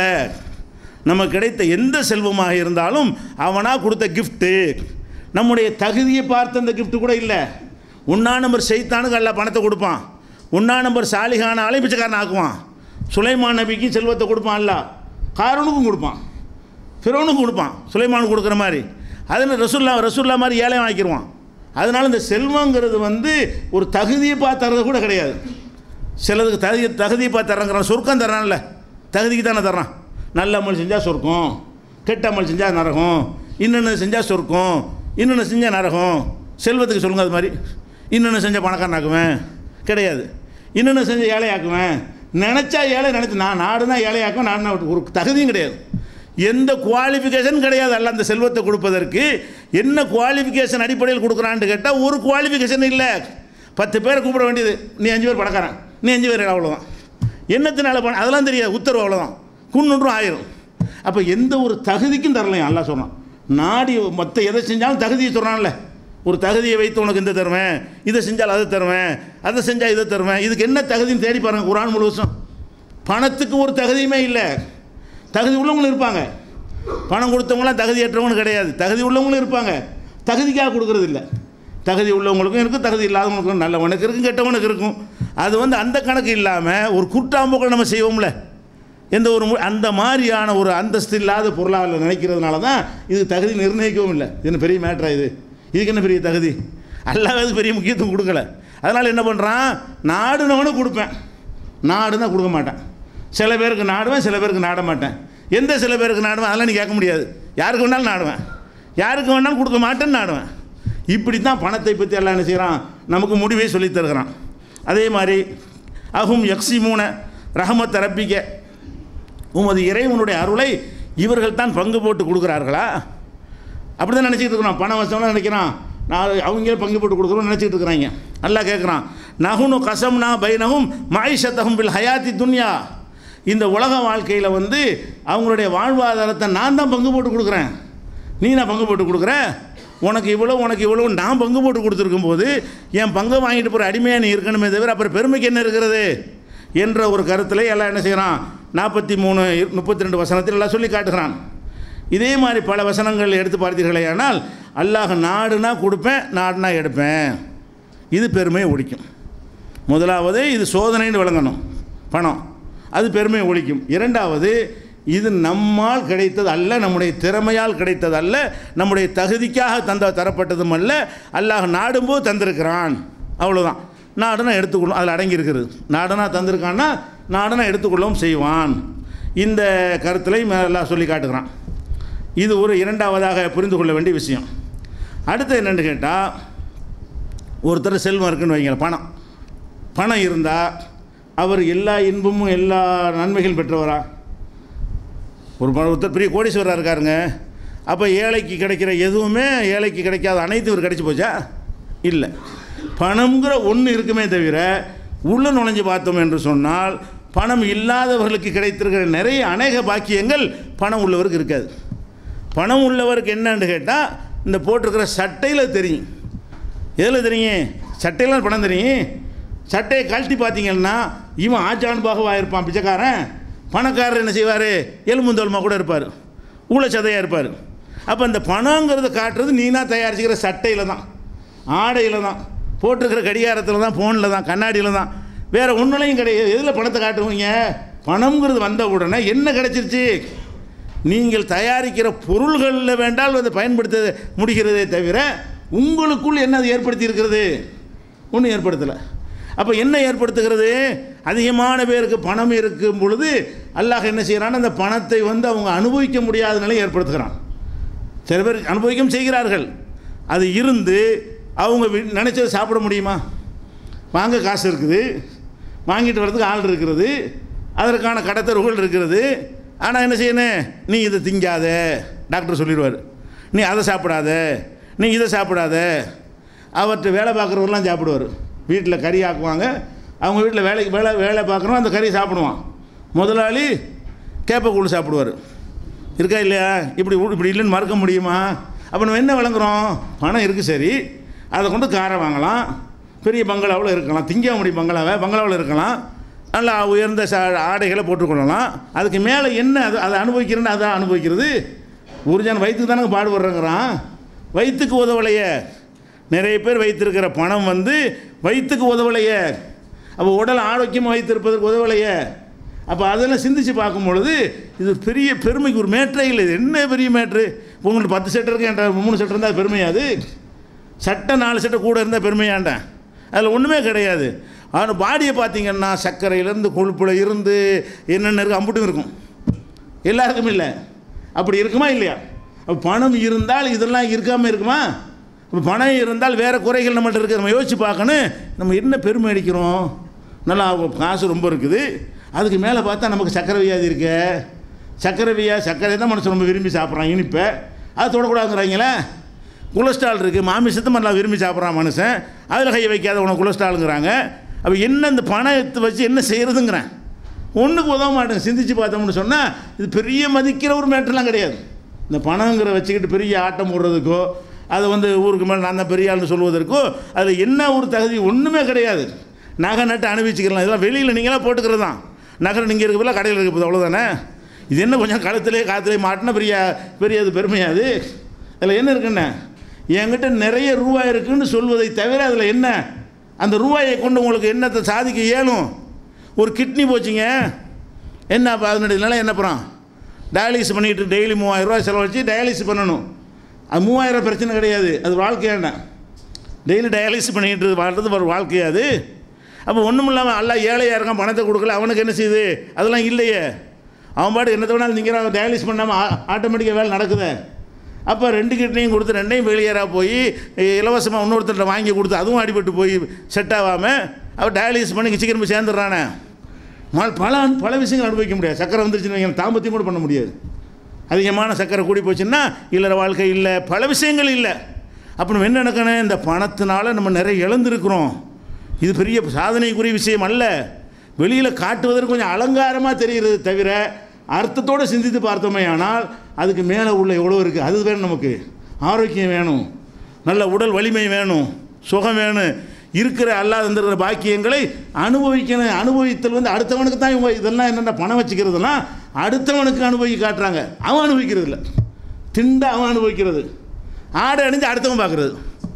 நமக்கு கிடைத்த எந்த செல்வமாக இருந்தாலும் அவனாக கொடுத்த கிஃப்ட்டு நம்முடைய தகுதியை பார்த்த அந்த gift கூட இல்லை ஒன்றா நம்பர் செய்தானுக்கு அல்ல பணத்தை கொடுப்பான் ஒன்றா நம்பர் சாலிகான அலைப்பிச்சக்காரன் ஆக்குவான் சுலைமான் நபிக்கு செல்வத்தை கொடுப்பான் அல்ல காரனுக்கும் கொடுப்பான் ஃபிரோனுக்கும் கொடுப்பான் சுலைமானுக்கு கொடுக்குற மாதிரி அதில் ரசுல்லா ரசுல்லா மாதிரி ஏழை வாங்கிடுவான் அதனால் இந்த செல்வங்கிறது வந்து ஒரு தகுதியை பார்த்து தர்றது கூட கிடையாது சிலதுக்கு தகுதி தகுதியை பார்த்து தர்றாங்கிறான் சொர்க்கம் தர்றான்ல தகுதிக்கு தானே தர்றான் நல்ல அமல் செஞ்சால் சொர்க்கம் கெட்ட அமல் செஞ்சால் நரகம் இன்னொன்று செஞ்சால் சொர்க்கம் இன்னொன்று செஞ்சால் நரகம் செல்வத்துக்கு சொல்லுங்க அது மாதிரி இன்னொன்று செஞ்சால் பணக்காரனாக்குவேன் கிடையாது இன்னொன்று செஞ்ச ஏழையாக்குவேன் நினச்சா ஏழை நினச்சி நான் நாடுனா ஏழையாக்கும் நான் ஒரு தகுதியும் கிடையாது எந்த குவாலிஃபிகேஷன் கிடையாது அல்ல அந்த செல்வத்தை கொடுப்பதற்கு என்ன குவாலிஃபிகேஷன் அடிப்படையில் கொடுக்குறான்னு கேட்டால் ஒரு குவாலிஃபிகேஷன் இல்லை பத்து பேரை கூப்பிட வேண்டியது நீ அஞ்சு பேர் பணக்காரன் நீ அஞ்சு பேர் அவ்வளோதான் என்னத்தினால பணம் அதெல்லாம் தெரியாது உத்தரவு அவ்வளோதான் குன்னூறும் ஆயிரும் அப்போ எந்த ஒரு தகுதிக்கும் தரலையும் அல்லா சொல்கிறான் நாடி மற்ற எதை செஞ்சாலும் தகுதியை சொல்கிறான்ல ஒரு தகுதியை வைத்து உனக்கு இந்த தருவேன் இதை செஞ்சால் அதை தருவேன் அதை செஞ்சால் இதை தருவேன் இதுக்கு என்ன தகுதின்னு தேடி பாருங்க குரான் முழுவதும் பணத்துக்கு ஒரு தகுதியுமே இல்லை தகுதி உள்ளவங்களும் இருப்பாங்க பணம் கொடுத்தவங்களாம் தகுதியற்றவங்க கிடையாது தகுதி உள்ளவங்களும் இருப்பாங்க தகுதிக்காக கொடுக்கறது இல்லை தகுதி உள்ளவங்களுக்கும் இருக்கும் தகுதி இல்லாதவங்களுக்கும் நல்லவனுக்கு இருக்கும் கெட்டவனுக்கு இருக்கும் அது வந்து அந்த கணக்கு இல்லாமல் ஒரு குற்றாம்போக்கள் நம்ம செய்வோம்ல எந்த ஒரு மு- அந்த மாதிரியான ஒரு அந்தஸ்து இல்லாத பொருளாக நினைக்கிறதுனால தான் இது தகுதி நிர்ணயிக்கவும் இல்லை இது என்ன பெரிய மேட்ரா இது இதுக்கு என்ன பெரிய தகுதி அல்லாவது பெரிய முக்கியத்துவம் கொடுக்கல அதனால் என்ன பண்ணுறான் நாடுனவனுக்கு கொடுப்பேன் நாடுனா கொடுக்க மாட்டேன் சில பேருக்கு நாடுவேன் சில பேருக்கு நாட மாட்டேன் எந்த சில பேருக்கு நாடுவேன் அதெல்லாம் நீ கேட்க முடியாது யாருக்கு வேணாலும் நாடுவேன் யாருக்கு வேணாலும் கொடுக்க மாட்டேன்னு நாடுவேன் இப்படி தான் பணத்தை பற்றி எல்லாம் என்ன செய்கிறான் நமக்கு முடிவே சொல்லித் தருகிறான் அதே மாதிரி அகும் யக்ஸிமூன ரஹமத் ரப்பிக்க உமது இறைவனுடைய அருளை இவர்கள் தான் பங்கு போட்டு கொடுக்குறார்களா அப்படி தான் நினச்சிட்டு இருக்கிறோம் பணம் வச்சவன நினைக்கிறான் நான் அவங்களே பங்கு போட்டு கொடுக்குறோம் நினச்சிட்டு இருக்கிறாங்க நல்லா கேட்குறான் நகுனு கசம்னா பைனகும் மாயிஷத்தகும் பில் ஹயாத்தி துன்யா இந்த உலக வாழ்க்கையில் வந்து அவங்களுடைய வாழ்வாதாரத்தை நான் தான் பங்கு போட்டு கொடுக்குறேன் நீ நான் பங்கு போட்டு கொடுக்குறேன் உனக்கு இவ்வளோ உனக்கு இவ்வளோ நான் பங்கு போட்டு கொடுத்துருக்கும் போது என் பங்கை வாங்கிட்டு போகிற அடிமையாக நீ இருக்கணுமே தவிர அப்புறம் பெருமைக்கு என்ன இருக்கிறது என்ற ஒரு கருத்தில் எல்லாம் என்ன செய்கிறான் நாற்பத்தி மூணு முப்பத்தி ரெண்டு வசனத்தில் எல்லாம் சொல்லி காட்டுகிறான் இதே மாதிரி பல வசனங்கள் எடுத்து பார்த்தீர்களே ஆனால் அல்லாஹ் நாடுனா கொடுப்பேன் நாடுனா எடுப்பேன் இது பெருமையை ஒழிக்கும் முதலாவது இது சோதனைன்னு விளங்கணும் பணம் அது பெருமையை ஒழிக்கும் இரண்டாவது இது நம்மால் கிடைத்தது அல்ல நம்முடைய திறமையால் கிடைத்தது அல்ல நம்முடைய தகுதிக்காக தந்த தரப்பட்டதும் அல்ல அல்லாஹ் நாடும்போது தந்திருக்கிறான் அவ்வளோதான் நாடுனா எடுத்துக்கொள்ளும் அதில் அடங்கியிருக்கிறது நாடுனா தந்திருக்கான்னா நாடுனா எடுத்துக்கொள்ளவும் செய்வான் இந்த கருத்துலையும் எல்லாம் சொல்லி காட்டுகிறான் இது ஒரு இரண்டாவதாக புரிந்து கொள்ள வேண்டிய விஷயம் அடுத்து என்னென்னு கேட்டால் ஒருத்தர் செல்வம் இருக்குன்னு வைங்க பணம் பணம் இருந்தால் அவர் எல்லா இன்பமும் எல்லா நன்மைகள் பெற்றவரா ஒரு ப- ஒருத்தர் பெரிய கோடீஸ்வரராக இருக்காருங்க அப்போ ஏழைக்கு கிடைக்கிற எதுவுமே ஏழைக்கு கிடைக்காத அனைத்தும் இவர் கிடைச்சி போச்சா இல்லை பணம்ங்கிற ஒன்று இருக்குமே தவிர உள்ள நுழைஞ்சு பார்த்தோம் என்று சொன்னால் பணம் இல்லாதவர்களுக்கு கிடைத்திருக்கிற நிறைய அநேக பாக்கியங்கள் பணம் உள்ளவருக்கு இருக்காது பணம் உள்ளவருக்கு என்னன்னு கேட்டால் இந்த போட்டிருக்கிற சட்டையில் தெரியும் எதில் தெரியும் சட்டையெல்லாம் பணம் தெரியும் சட்டையை கழட்டி பார்த்தீங்கன்னா இவன் ஆச்சானுபாகவாக இருப்பான் பிச்சைக்காரன் பணக்காரர் என்ன செய்வார் எலும்புந்தோலுமா கூட இருப்பார் ஊழச்சதையாக இருப்பார் அப்போ இந்த பணங்கிறத காட்டுறது நீனா தயாரிச்சுக்கிற சட்டையில் தான் ஆடையில் தான் போட்டிருக்கிற கடிகாரத்தில் தான் ஃபோனில் தான் கண்ணாடியில் தான் வேறு ஒன்றுலையும் கிடையாது எதில் பணத்தை காட்டுவீங்க பணம்ங்கிறது வந்த உடனே என்ன கிடைச்சிருச்சு நீங்கள் தயாரிக்கிற பொருள்களில் வேண்டால் அதை பயன்படுத்த முடிகிறதே தவிர உங்களுக்குள் என்ன அது ஏற்படுத்தி இருக்கிறது ஒன்றும் ஏற்படுத்தலை அப்போ என்ன ஏற்படுத்துகிறது அதிகமான பேருக்கு பணம் இருக்கும் பொழுது அல்லாஹ் என்ன செய்கிறான் அந்த பணத்தை வந்து அவங்க அனுபவிக்க முடியாத நிலை ஏற்படுத்துகிறான் சில பேர் அனுபவிக்கவும் செய்கிறார்கள் அது இருந்து அவங்க வி- நினைச்சதை சாப்பிட முடியுமா வாங்க காசு இருக்குது வாங்கிட்டு வர்றதுக்கு ஆள் இருக்கிறது அதற்கான கடத்தருகள் இருக்கிறது ஆனால் என்ன செய்யணும் நீ இதை திங்காத டாக்டர் சொல்லிடுவார் நீ அதை சாப்பிடாத நீ இதை சாப்பிடாத அவர்கிட்ட வேலை பார்க்குறவரெல்லாம் சாப்பிடுவார் வீட்டில் கறி ஆக்குவாங்க அவங்க வீட்டில் வேலைக்கு வேலை வேலை பார்க்குறோம் அந்த கறி சாப்பிடுவான் முதலாளி கேப்பக்கூழ் சாப்பிடுவார் இருக்கா இல்லையா இப்படி உ- இப்படி இல்லைன்னு மறக்க முடியுமா அப்போ நம்ம என்ன விளங்குறோம் பணம் இருக்குது சரி அதை கொண்டு காரை வாங்கலாம் பெரிய பங்களாவில் இருக்கலாம் திங்க முடியும் பங்களாவை பங்களாவில் இருக்கலாம் நல்லா உயர்ந்த சா ஆடைகளை போட்டுக்கொள்ளலாம் அதுக்கு மேலே என்ன அது அதை அனுபவிக்கிறேன்னு அதை அனுபவிக்கிறது உறுதியான வயிற்றுக்கு தானே பாடுபடுறேங்கிறான் வயிற்றுக்கு உதவலையே நிறைய பேர் வைத்திருக்கிற பணம் வந்து வயிற்றுக்கு உதவலையே அப்போ உடல் ஆரோக்கியமாக வைத்திருப்பதற்கு உதவலையே அப்போ அதெல்லாம் சிந்திச்சு பார்க்கும் பொழுது இது பெரிய பெருமைக்கு ஒரு மேற்றே இல்லை இது என்ன பெரிய மேட்ரு உங்களுக்கு பத்து செட்டு இருக்கு என்ற மூணு செட்டு இருந்தால் பெருமையாது சட்டை நாலு சட்டை கூட இருந்தால் பெருமையாண்டேன் அதில் ஒன்றுமே கிடையாது ஆனால் பாடியை பார்த்தீங்கன்னா சர்க்கரையிலேருந்து கொழுப்புல இருந்து என்னென்ன இருக்குது அம்புட்டும் இருக்கும் எல்லாருக்கும் இல்லை அப்படி இருக்குமா இல்லையா அப்போ பணம் இருந்தால் இதெல்லாம் இருக்காமல் இருக்குமா இப்போ பணம் இருந்தால் வேறு குறைகள் நம்மள்ட்ட இருக்குது நம்ம யோசிச்சு பார்க்கணும் நம்ம என்ன பெருமை அடிக்கிறோம் நல்லா காசு ரொம்ப இருக்குது அதுக்கு மேலே பார்த்தா நமக்கு சக்கரை வியாதி இருக்கு சக்கரை வியா சர்க்கரை தான் மனுஷன் ரொம்ப விரும்பி சாப்பிட்றான் இனிப்பை அதை தொடக்கூடாதுங்கிறாங்களே கொலஸ்ட்ரால் இருக்குது மாமிசத்தை நல்லா விரும்பி சாப்பிட்றான் மனுஷன் அதில் கையை வைக்காத உனக்கு கொலஸ்ட்ராலுங்கிறாங்க அப்போ என்ன இந்த பணத்தை வச்சு என்ன செய்கிறதுங்கிறேன் ஒன்றுக்கு உதவ மாட்டேங்க சிந்திச்சு பார்த்தோம்னு சொன்னால் இது பெரிய மதிக்கிற ஒரு மேட்டர்லாம் கிடையாது இந்த பணங்கிற வச்சுக்கிட்டு பெரிய ஆட்டம் போடுறதுக்கோ அதை வந்து ஊருக்கு மேலே நான் தான் பெரிய ஆள்னு சொல்வதற்கோ அதில் என்ன ஒரு தகுதி ஒன்றுமே கிடையாது நகை நட்டு அனுபவிச்சுக்கலாம் இதெல்லாம் வெளியில் நீங்களாம் போட்டுக்கிறது தான் நகை நீங்கள் இருக்க போல கடையில் இருக்க போது அவ்வளோதானே இது என்ன கொஞ்சம் கழுத்துலேயே காற்றுலேயே மாட்டினா பெரிய பெரிய அது பெருமையாது அதில் என்ன இருக்குண்ணே என்கிட்ட நிறைய ரூபாய் இருக்குன்னு சொல்வதை தவிர அதில் என்ன அந்த ரூபாயை கொண்டு உங்களுக்கு என்னத்தை சாதிக்க இயலும் ஒரு கிட்னி போச்சுங்க என்ன அப்போ அதனுடைய நிலை என்ன அப்புறம் டயாலிசிஸ் பண்ணிட்டு டெய்லி மூவாயிரம் ரூபாய் செலவழிச்சு டயாலிசிஸ் பண்ணணும் அது மூவாயிரம் பிரச்சனை கிடையாது அது வாழ்க்கையாண்ண டெய்லி டயாலிசிஸ் பண்ணிட்டு வாழ்றது ஒரு வாழ்க்கையாது அப்போ ஒன்றும் இல்லாமல் அல்ல ஏழையாக இருக்கான் பணத்தை கொடுக்கல அவனுக்கு என்ன செய்யுது அதெல்லாம் இல்லையே அவன் பாட்டு என்னத்தை வேணாலும் நீங்கள் டயாலிசிஸ் பண்ணாமல் ஆட்டோமேட்டிக்காக வேலை நடக்குதே அப்போ ரெண்டு கிட்னியும் கொடுத்து ரெண்டையும் வெளியேறா போய் இலவசமாக இன்னொருத்தர்கிட்ட வாங்கி கொடுத்து அதுவும் அடிபட்டு போய் செட் ஆகாமல் அவன் டயாலிசிஸ் பண்ணி சீக்கிரம் போய் சேர்ந்துடுறானே மல் பல பல விஷயங்கள் அனுபவிக்க முடியாது சக்கரை வந்துருச்சுன்னு வைங்க, தாம்பத்தியம் கூட பண்ண முடியாது அதிகமான சக்கரை கூடி போச்சுன்னா இல்லற வாழ்க்கை இல்லை பல விஷயங்கள் இல்லை அப்போ நம்ம என்ன நடக்கணும் இந்த பணத்தினால நம்ம நிறைய இழந்திருக்கிறோம் இது பெரிய சாதனைக்குரிய விஷயம் அல்ல வெளியில் காட்டுவதற்கு கொஞ்சம் அலங்காரமாக தெரிகிறது தவிர அர்த்தத்தோடு சிந்தித்து பார்த்தோமே ஆனால் அதுக்கு மேலே உள்ள எவ்வளோ இருக்குது அது வேணும் நமக்கு ஆரோக்கியம் வேணும் நல்ல உடல் வலிமை வேணும் சுகம் வேணும் இருக்கிற அல்லாத இருக்கிற பாக்கியங்களை அனுபவிக்கணும் அனுபவித்தல் வந்து அடுத்தவனுக்கு தான் இவங்க இதெல்லாம் என்னென்ன பணம் வச்சுக்கிறதுலாம் அடுத்தவனுக்கு அனுபவிக்க காட்டுறாங்க அவன் அனுபவிக்கிறது இல்லை திண்ட அவன் அனுபவிக்கிறது ஆடை அணிஞ்சு அடுத்தவன் பார்க்குறது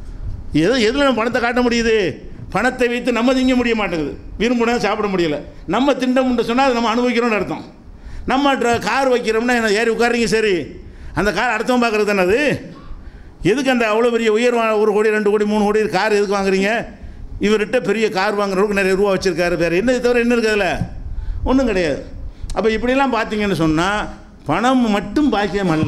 எது எதில் நம்ம பணத்தை காட்ட முடியுது பணத்தை வைத்து நம்ம திங்க முடிய மாட்டேங்குது விரும்பினா சாப்பிட முடியல நம்ம திண்டமுன்னு சொன்னால் அதை நம்ம அனுபவிக்கிறோம்னு அர்த்தம் நம்ம ட்ர- கார் வைக்கிறோம்னா என்ன ஏறி உட்காருங்க சரி அந்த கார் அடுத்தவன் பார்க்குறது தானே அது எதுக்கு அந்த அவ்வளோ பெரிய உயர்வான ஒரு கோடி ரெண்டு கோடி மூணு கோடி கார் எதுக்கு வாங்குறீங்க இவர்கிட்ட பெரிய கார் வாங்குறவருக்கு நிறைய ரூபா வச்சுருக்காரு வேறு என்ன தவிர என்ன இருக்குது அதில் ஒன்றும் கிடையாது அப்போ இப்படிலாம் பார்த்தீங்கன்னு சொன்னால் பணம் மட்டும் பாக்கியம் அல்ல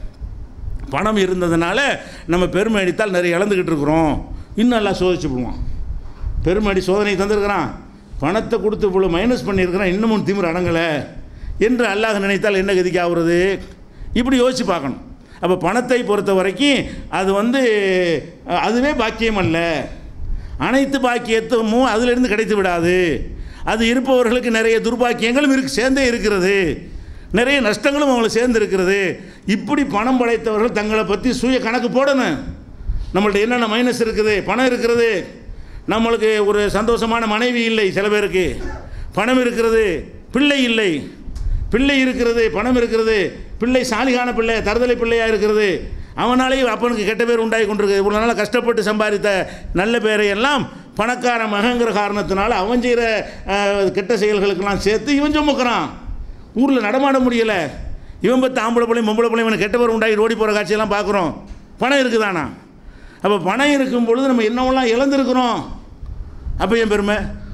பணம் இருந்ததுனால நம்ம பெருமை அடித்தால் நிறைய இழந்துக்கிட்டு இருக்கிறோம் இன்னும் எல்லாம் சோதிச்சு விடுவோம் பெருமை அடி சோதனை தந்திருக்கிறான் பணத்தை கொடுத்து இவ்வளோ மைனஸ் பண்ணியிருக்கிறான் இன்னமும் திமிர் அடங்கலை என்று அல்லாஹ் நினைத்தால் என்ன கதிக்கு ஆகுறது இப்படி யோசிச்சு பார்க்கணும் அப்போ பணத்தை பொறுத்த வரைக்கும் அது வந்து அஹ், அதுவே பாக்கியம் அல்ல அனைத்து பாக்கியத்துமும் அதிலிருந்து கிடைத்து விடாது அது இருப்பவர்களுக்கு நிறைய துர்பாக்கியங்களும் இருக்கு சேர்ந்தே இருக்கிறது நிறைய நஷ்டங்களும் அவங்களுக்கு சேர்ந்து இருக்கிறது இப்படி பணம் படைத்தவர்கள் தங்களை பற்றி சுய கணக்கு போடணும் நம்மள்ட்ட என்னென்ன மைனஸ் இருக்குது பணம் இருக்கிறது நம்மளுக்கு ஒரு சந்தோஷமான மனைவி இல்லை சில பேருக்கு பணம் இருக்கிறது பிள்ளை இல்லை பிள்ளை இருக்கிறது பணம் இருக்கிறது பிள்ளை சாலிகான பிள்ளை தருதலை பிள்ளையாக இருக்கிறது அவனாலேயும் அப்பனுக்கு கெட்ட பேர் உண்டாகி கொண்டிருக்கு இவ்வளோ நாளாக கஷ்டப்பட்டு சம்பாதித்த நல்ல பேரை எல்லாம் பணக்கார மகங்கிற காரணத்தினால அவன் செய்கிற அஹ், கெட்ட செயல்களுக்கெல்லாம் சேர்த்து இவன் சுமக்கிறான் ஊரில் நடமாட முடியலை இவன் பத்து ஆம்பளை பிள்ளையும் பொம்பளை பிள்ளையும் இவனுக்கு கெட்ட பேர் உண்டாகி ஓடி போகிற காட்சியெல்லாம் பார்க்குறோம் பணம் இருக்குதானா அப்போ பணம் இருக்கும் பொழுது நம்ம என்னவெல்லாம் இழந்திருக்கிறோம் அப்போ என் பெருமை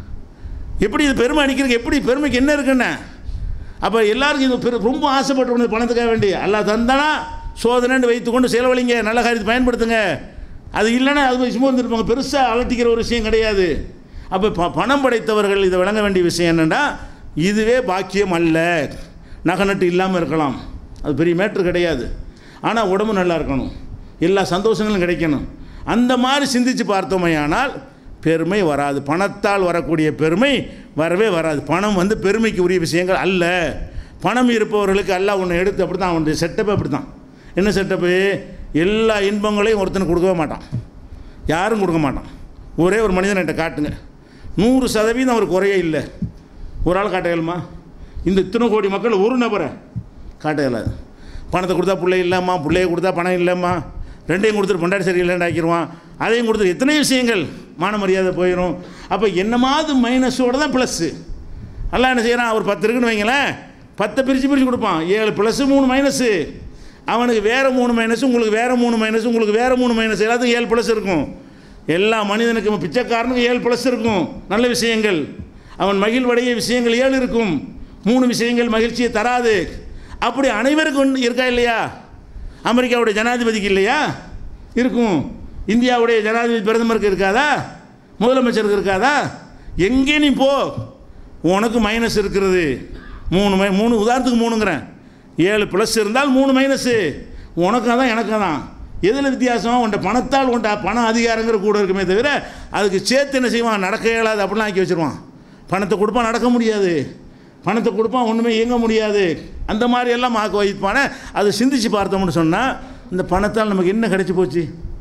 எப்படி இது பெருமை அடிக்கிறதுக்கு எப்படி பெருமைக்கு என்ன இருக்குன்னு அப்போ எல்லாருக்கும் இது பெரு ரொம்ப ஆசைப்பட்டு பணத்துக்காக வேண்டி அல்லாஹ் தந்தானா சோதனைன்னு வைத்துக்கொண்டு செலவழிங்க நல்ல காரியத்தை பயன்படுத்துங்க அது இல்லைன்னா அது சும்மா வந்துருப்பாங்க பெருசாக அலட்டிக்கிற ஒரு விஷயம் கிடையாது அப்போ ப பணம் படைத்தவர்கள் இதை விளங்க வேண்டிய விஷயம் என்னென்னா இதுவே பாக்கியம் அல்ல நகை நட்டு இல்லாமல் இருக்கலாம் அது பெரிய மேட்ரு கிடையாது ஆனால் உடம்பு நல்லா இருக்கணும் எல்லா சந்தோஷங்களும் கிடைக்கணும் அந்த மாதிரி சிந்திச்சு பார்த்தோமையானால் பெருமை வராது பணத்தால் வரக்கூடிய பெருமை வரவே வராது பணம் வந்து பெருமைக்கு உரிய விஷயங்கள் அல்ல பணம் இருப்பவர்களுக்கு எல்லாம் ஒன்று எடுத்து அப்படி தான் அவனுடைய செட்டப் அப்படி தான் என்ன செட்டப்பு எல்லா இன்பங்களையும் ஒருத்தனுக்கு கொடுக்கவே மாட்டான் யாரும் கொடுக்க மாட்டான் ஒரே ஒரு மனிதன் என்கிட்ட காட்டுங்க நூறு சதவீதம் அவர் குறையே இல்லை ஒரு ஆள் காட்ட இயலுமா இந்த இத்தனை கோடி மக்கள் ஒரு நபரை காட்ட இயலாது பணத்தை கொடுத்தா பிள்ளை இல்லைம்மா பிள்ளைய கொடுத்தா பணம் இல்லைம்மா ரெண்டையும் கொடுத்துட்டு பொண்டாடி சரியில்லைன்னு ஆக்கிடுவான் அதையும் கொடுத்துட்டு எத்தனை விஷயங்கள் மான மரியாதை போயிடும் அப்போ என்னமாவது மைனஸோடு தான் ப்ளஸ்ஸு எல்லாம் என்ன செய்கிறான் ஒரு பத்து இருக்குன்னு வைங்களேன் பத்தை பிரித்து பிரித்து கொடுப்பான் ஏழு ப்ளஸ்ஸு மூணு மைனஸு அவனுக்கு வேறு மூணு மைனஸ் உங்களுக்கு வேறு மூணு மைனஸ் உங்களுக்கு வேறு மூணு மைனஸ் எல்லாத்துக்கும் ஏழு ப்ளஸ் இருக்கும் எல்லா மனிதனுக்கும் பிச்சைக்காரனுக்கும் ஏழு ப்ளஸ் இருக்கும் நல்ல விஷயங்கள் அவன் மகிழ்வடைய விஷயங்கள் ஏழு இருக்கும் மூணு விஷயங்கள் மகிழ்ச்சியை தராது அப்படி அனைவருக்கும் ஒண்ணு இருக்கா இல்லையா அமெரிக்காவுடைய ஜனாதிபதிக்கு இல்லையா இருக்கும் இந்தியாவுடைய ஜனாதிபதி பிரதமருக்கு இருக்காதா முதலமைச்சருக்கு இருக்காதா எங்கே நீ போ உனக்கு மைனஸ் இருக்கிறது மூணு மை மூணு உதாரணத்துக்கு மூணுங்கிறேன் ஏழு ப்ளஸ் இருந்தால் மூணு மைனஸு உனக்கு தான் எனக்கு தான் எதில் வித்தியாசம் உன்ட்ட பணத்தால் உன்ட்ட பணம் அதிகாரங்கிற கூட இருக்குமே தவிர அதுக்கு சேர்த்து என்ன செய்வான் நடக்க இயலாது அப்படிலாம் ஆக்கி வச்சிருவான் பணத்தை கொடுப்பான் நடக்க முடியாது பணத்தை கொடுப்பான் ஒன்றுமே இயங்க முடியாது அந்த மாதிரி எல்லாம் ஆக்க வைப்பானே அதை சிந்திச்சு பார்த்தோம்னு சொன்னால் இந்த பணத்தால் நமக்கு என்ன கிடைச்சி போச்சு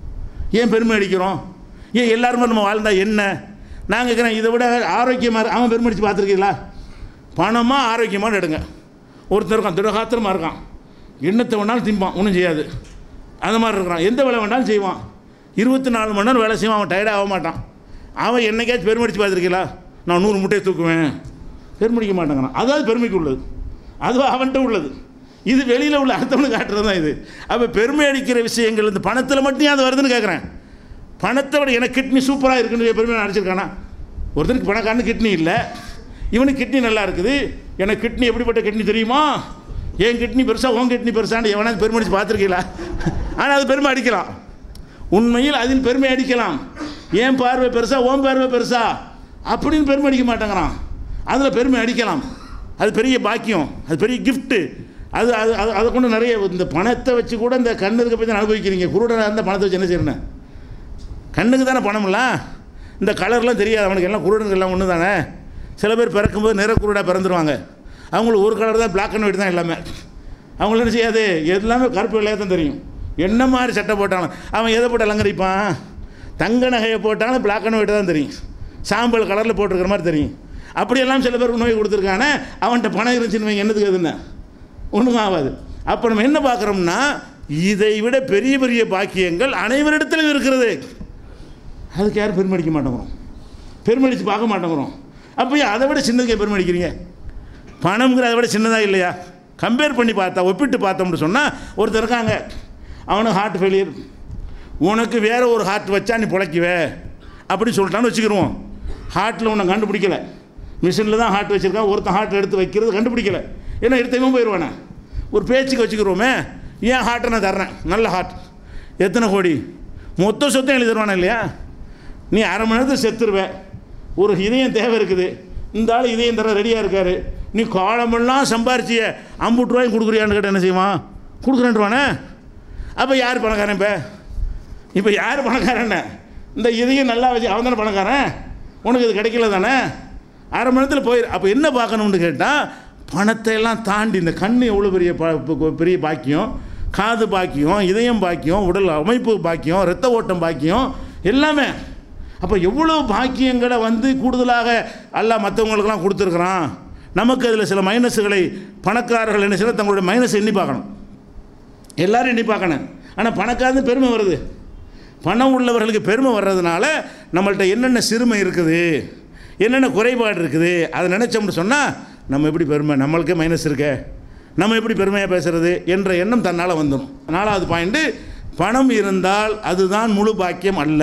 ஏன் பெருமை அடிக்கிறோம் ஏன் எல்லாருமே நம்ம வாழ்ந்தா என்ன நான் கேட்குறேன் இதை விட ஆரோக்கியமாக இரு- அவன் பெருமை அடித்து பார்த்துருக்கீங்களா பணமாக ஆரோக்கியமாக எடுங்க ஒருத்தர் இருக்கான் திடகாத்திரமாக இருக்கான் எண்ணத்தை வேணாலும் திம்பான் ஒன்றும் செய்யாது அந்த மாதிரி இருக்கிறான் எந்த வேலை வேணாலும் செய்வான் இருபத்தி நாலு மணி நேரம் வேலை செய்வான் அவன் டயர்டாக ஆக மாட்டான் அவன் என்னைக்காச்சும் பெருமடிச்சு பார்த்துருக்கீங்களா நான் நூறு முட்டையை தூக்குவேன் பெருமடிக்க மாட்டேங்கிறான் அதாவது பெருமைக்கு உள்ளது அதுவும் அவன்கிட்ட உள்ளது இது வெளியில் உள்ள அடுத்தவனுக்கு காட்டுறது தான் இது அப்போ பெருமை அடிக்கிற விஷயங்கள் இந்த பணத்தில் மட்டும் ஏன் அது வருதுன்னு கேட்குறேன் பணத்தை விட எனக்கு கிட்னி சூப்பராக இருக்குன்னு பெருமை அடிச்சிருக்கானா ஒருத்தருக்கு பணக்காரனு கிட்னி இல்லை இவனுக்கு கிட்னி நல்லா இருக்குது எனக்கு கிட்னி எப்படிப்பட்ட கிட்னி தெரியுமா என் கிட்னி பெருசா உன் கிட்னி பெருசான்னு எவனாவது பெருமை அடிச்சு பார்த்துருக்கீங்களா ஆனால் அது பெருமை அடிக்கலாம் உண்மையில் அதில் பெருமை அடிக்கலாம் ஏன் பார்வை பெருசா ஓன் பார்வை பெருசா அப்படின்னு பெருமை அடிக்க மாட்டேங்கிறான் அதில் பெருமை அடிக்கலாம் அது பெரிய பாக்கியம் அது பெரிய கிஃப்ட்டு அது அது அது அதை கொண்டு நிறைய இந்த பணத்தை வச்சு கூட இந்த கண்ணு இருக்க போய் தான் அனுபவிக்கிறீங்க குருடனாக இருந்தால் பணத்தை வச்சு என்ன செய்யணும் கண்ணுக்கு தானே பணம்ல இந்த கலர்லாம் தெரியாது அவனுக்கு எல்லாம் குருடனுக்கு எல்லாம் ஒன்று தானே சில பேர் பிறக்கும்போது நிற குருடாக பிறந்துருவாங்க அவங்களுக்கு ஒரு கலர் தான் பிளாக் அண்ட் ஒயிட் தான் எல்லாமே அவங்கள என்ன செய்யாது எல்லாமே கருப்பு வெள்ளையாக தான் தெரியும் என்ன மாதிரி சட்டை போட்டாலும் அவன் எதை போட்டு அலங்கரிப்பான் தங்க நகையை போட்டாலும் பிளாக் அண்ட் ஒயிட் தான் தெரியும் சாம்பல் கலரில் போட்டிருக்கிற மாதிரி தெரியும் அப்படியெல்லாம் சில பேருக்கு நோய் கொடுத்துருக்கானே அவன்கிட்ட பணம் இருந்துச்சுன்னு வைங்க, என்னத்துக்கு எதுன்னு ஒன்றும் ஆகாது அப்போ நம்ம என்ன பார்க்குறோம்னா இதை விட பெரிய பெரிய பாக்கியங்கள் அனைவரிடத்திலும் இருக்கிறது அதுக்கு யாரும் பெருமடிக்க மாட்டேங்கிறோம் பெருமடித்து பார்க்க மாட்டேங்கிறோம் அப்போ ஏன் அதை விட சின்னதுக்கு பெருமடிக்கிறீங்க பணம்ங்கிற அதை விட சின்னதாக இல்லையா கம்பேர் பண்ணி பார்த்தா ஒப்பிட்டு பார்த்தோம்னு சொன்னால் ஒருத்தர் இருக்காங்க அவனுக்கு ஹார்ட் ஃபெயிலியர் உனக்கு வேற ஒரு ஹார்ட் வச்சா நீ பிழைக்குவே அப்படி சொல்லிட்டான்னு வச்சுக்கிருவோம் ஹார்ட்டில் உன்னை கண்டுபிடிக்கல மிஷினில் தான் ஹார்ட் வச்சுருக்கான் ஒருத்தன் ஹார்ட் எடுத்து வைக்கிறது கண்டுபிடிக்கல ஏன்னா எடுத்தவன் போயிடுவானே ஒரு பேச்சுக்கு வச்சுக்கிறோமே ஏன் ஹார்ட்டை நான் தர்றேன் நல்ல ஹார்ட் எத்தனை கோடி மொத்த சொத்தையும் எழுதி தருவானே இல்லையா நீ அரை மணி நேரத்தில் செத்துருவே ஒரு இதயம் தேவை இருக்குது இந்த ஆள் இதயம் தர ரெடியாக இருக்காரு நீ காலமெல்லாம் சம்பாரிச்சிய ஐம்பது ரூபாயும் கொடுக்குறியான்னு கேட்டால் என்ன செய்வான் கொடுக்குறேன்றானே அப்போ யார் பணக்காரன் இப்போ இப்போ யார் பணக்காரன் இந்த இதயம் நல்லா வச்சு அவன் தானே பணக்காரன் உனக்கு இது கிடைக்கல தானே அரை மணி நேரத்தில் போயிரு அப்போ என்ன பார்க்கணும்னு கேட்டால் பணத்தை எல்லாம் தாண்டி இந்த கண் எவ்வளோ பெரிய ப- ப- பெரிய பாக்கியம் காது பாக்கியம் இதயம் பாக்கியம் உடல் அமைப்பு பாக்கியம் இரத்த ஓட்டம் பாக்கியம் எல்லாமே அப்போ எவ்வளோ பாக்கியங்களை வந்து கூடுதலாக அல்லாஹ் மற்றவங்களுக்கெல்லாம் கொடுத்துருக்குறான் நமக்கு அதில் சில மைனஸுகளை பணக்காரர்கள் என்ன செய்யணும் தங்களுடைய மைனஸ் எண்ணி பார்க்கணும் எல்லாரும் எண்ணி பார்க்கணும் ஆனால் பணக்காரது பெருமை வருது பணம் உள்ளவர்களுக்கு பெருமை வர்றதுனால நம்மள்ட்ட என்னென்ன சிறுமை இருக்குது என்னென்ன குறைபாடு இருக்குது அதை நினச்சோம்னு சொன்னால் நம்ம எப்படி பெருமை நம்மளுக்கே மைனஸ் இருக்கே நம்ம எப்படி பெருமையாக பேசுறது என்ற எண்ணம் தன்னால் வந்துடும் நாலாவது பாயிண்ட்டு பணம் இருந்தால் அதுதான் முழு பாக்கியம் அல்ல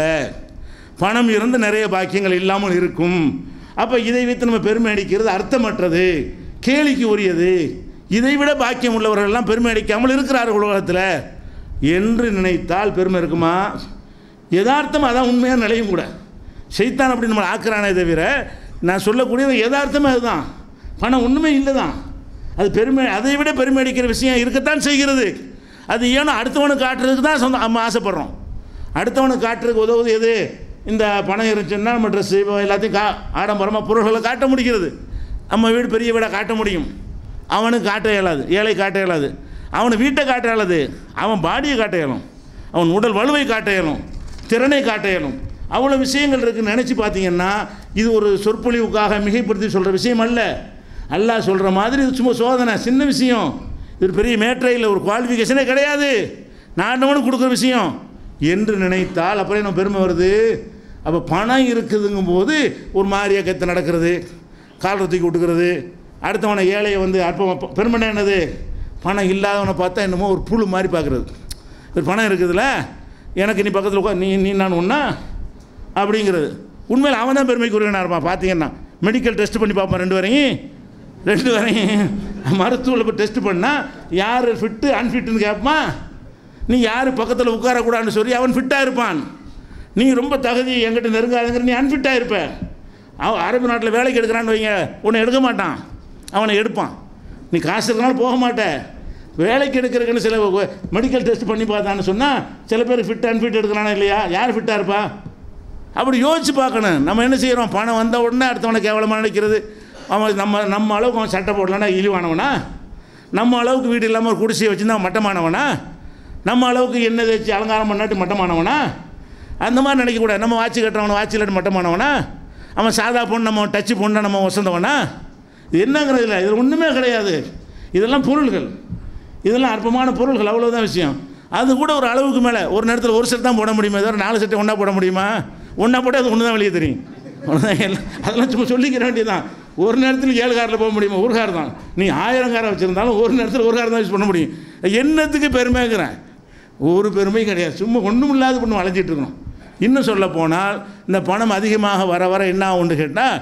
பணம் இருந்து நிறைய பாக்கியங்கள் இல்லாமல் இருக்கும் அப்போ இதை வைத்து நம்ம பெருமை அடிக்கிறது அர்த்தமற்றது கேலிக்கு உரியது இதை விட பாக்கியம் உள்ளவர்கள் எல்லாம் பெருமை அடிக்காமல் இருக்கிறார்கள் உலகத்தில் என்று நினைத்தால் பெருமை இருக்குமா யதார்த்தம் அதான் உண்மையான நிலையும் கூட செய்தான் அப்படி நம்மளை ஆக்குறானே தவிர நான் சொல்லக்கூடியது யதார்த்தமே அதுதான் பணம் ஒன்றுமே இல்லை தான் அது பெருமை அதை விட பெருமை அடிக்கிற விஷயம் இருக்கத்தான் செய்கிறது அது ஏன்னா அடுத்தவனுக்கு காட்டுறதுக்கு தான் சொந்தம் நம்ம ஆசைப்படுறோம் அடுத்தவனுக்கு காட்டுறதுக்கு உதவுது எது இந்த பணம் இருந்துச்சுன்னா நம்ம ட்ரெஸ்ஸு எல்லாத்தையும் கா ஆடம்பரமாக பொருள்களை காட்ட முடிகிறது நம்ம வீடு பெரிய வீடாக காட்ட முடியும் அவனுக்கு காட்ட இயலாது ஏழை காட்ட இயலாது அவன் வீட்டை காட்ட இயலாது அவன் பாடியை காட்ட இயலும் அவன் உடல் வலுவை காட்ட இயலும் திறனை காட்ட இயலும் அவ்வளோ விஷயங்கள் இருக்குன்னு நினச்சி பார்த்தீங்கன்னா இது ஒரு சொற்பொழிவுக்காக மிகைப்படுத்தி சொல்கிற விஷயம் அல்ல அல்லாஹ் சொல்கிற மாதிரி இது சும்மா சோதனை சின்ன விஷயம் இது ஒரு பெரிய மேட்டரே இல்லை ஒரு குவாலிஃபிகேஷனே கிடையாது நாட்டவனுக்கு கொடுக்குற விஷயம் என்று நினைத்தால் அப்புறம் என்ன பெருமை வருது அப்போ பணம் இருக்குதுங்கும் போது ஒரு மாதிரியா கத்து நடக்கிறது கால் தூக்கி விட்டுக்கிறது அடுத்தவனை ஏழையை வந்து அற்பம் பெருமைனா என்னது பணம் இல்லாதவனை பார்த்தா என்னமோ ஒரு புழு மாதிரி பார்க்குறது ஒரு பணம் இருக்குதுல்ல எனக்கு நீ பக்கத்தில் உட்கா நீ நீ நான் ஒன்றா அப்படிங்கிறது உண்மையில் அவன் தான் பெருமைக்குரியவனாக இருப்பான் பார்த்தீங்கன்னா மெடிக்கல் டெஸ்ட் பண்ணி பார்ப்பான் ரெண்டு வரையும் ரெண்டு வரையும் மருத்துவத்தில் போய் டெஸ்ட் பண்ணால் யார் ஃபிட்டு அன்ஃபிட்டுன்னு கேட்பான் நீ யார் பக்கத்தில் உட்காரக்கூடாதுன்னு சொல்லி அவன் ஃபிட்டாக இருப்பான் நீ ரொம்ப தகுதி என்கிட்ட நெருங்காதுங்கிற நீ அன்ஃபிட்டாக இருப்ப அவன் அரபு நாட்டில் வேலைக்கு எடுக்கிறான்னு வைங்க உன்னை எடுக்க மாட்டான் அவனை எடுப்பான் நீ காசு இருக்கனாலும் போக மாட்ட வேலைக்கு எடுக்கிறதுக்குன்னு சில மெடிக்கல் டெஸ்ட் பண்ணி பார்த்தான்னு சொன்னால் சில பேர் ஃபிட் அன்ஃபிட் எடுக்கிறானா இல்லையா யார் ஃபிட்டாக இருப்பா அப்படி யோசிச்சு பார்க்கணும் நம்ம என்ன செய்கிறோம் பணம் வந்த உடனே அடுத்தவனை கேவலமாக நினைக்கிறது அவன் நம்ம நம்ம அளவுக்கு அவன் சட்டை போடலன்னா இழிவானவனா நம்ம அளவுக்கு வீடு இல்லாமல் ஒரு குடிசையை வச்சுருந்தா அவன் மட்டமானவனா நம்ம அளவுக்கு எண்ணெய் தேய்ச்சி அலங்காரம் பண்ணாட்டு மட்டமானவனா அந்த மாதிரி நினைக்கக்கூடாது நம்ம வாட்சி கட்டுறவனை வாட்சி இல்லாட்டி மட்டமானவனா அவன் சாதா பொண்ணு நம்ம டச்சு பொண்ணை நம்ம வசந்தவனா இது என்னங்கிறது இல்லை இதில் ஒன்றுமே கிடையாது இதெல்லாம் பொருள்கள் இதெல்லாம் அற்பமான பொருள்கள் அவ்வளோதான் விஷயம் அது கூட ஒரு அளவுக்கு மேலே ஒரு நேரத்தில் ஒரு செட் தான் போட முடியுமே தவிர நாலு செட்டை ஒன்றா போட முடியுமா ஒன்றா போட்டால் அது ஒன்று தான் வெளியே தெரியும் அவ்வளோதான் எல்லாம் அதெல்லாம் சும்மா சொல்லிக்கிற வேண்டியதான் ஒரு நேரத்தில் ஏழு காரில் போக முடியுமா ஒரு கார் தான் நீ ஆயிரம் காரை வச்சுருந்தாலும் ஒரு நேரத்தில் ஒரு கார் தான் யூஸ் பண்ண முடியும் என்னத்துக்கு பெருமைங்கிறேன் ஒரு பெருமையும் கிடையாது சும்மா ஒன்றும் இல்லாத பொண்ணு வளைஞ்சிட்டு இருக்கணும் இன்னும் சொல்ல போனால் இந்த பணம் அதிகமாக வர வர என்ன ஆகும்னு கேட்டால்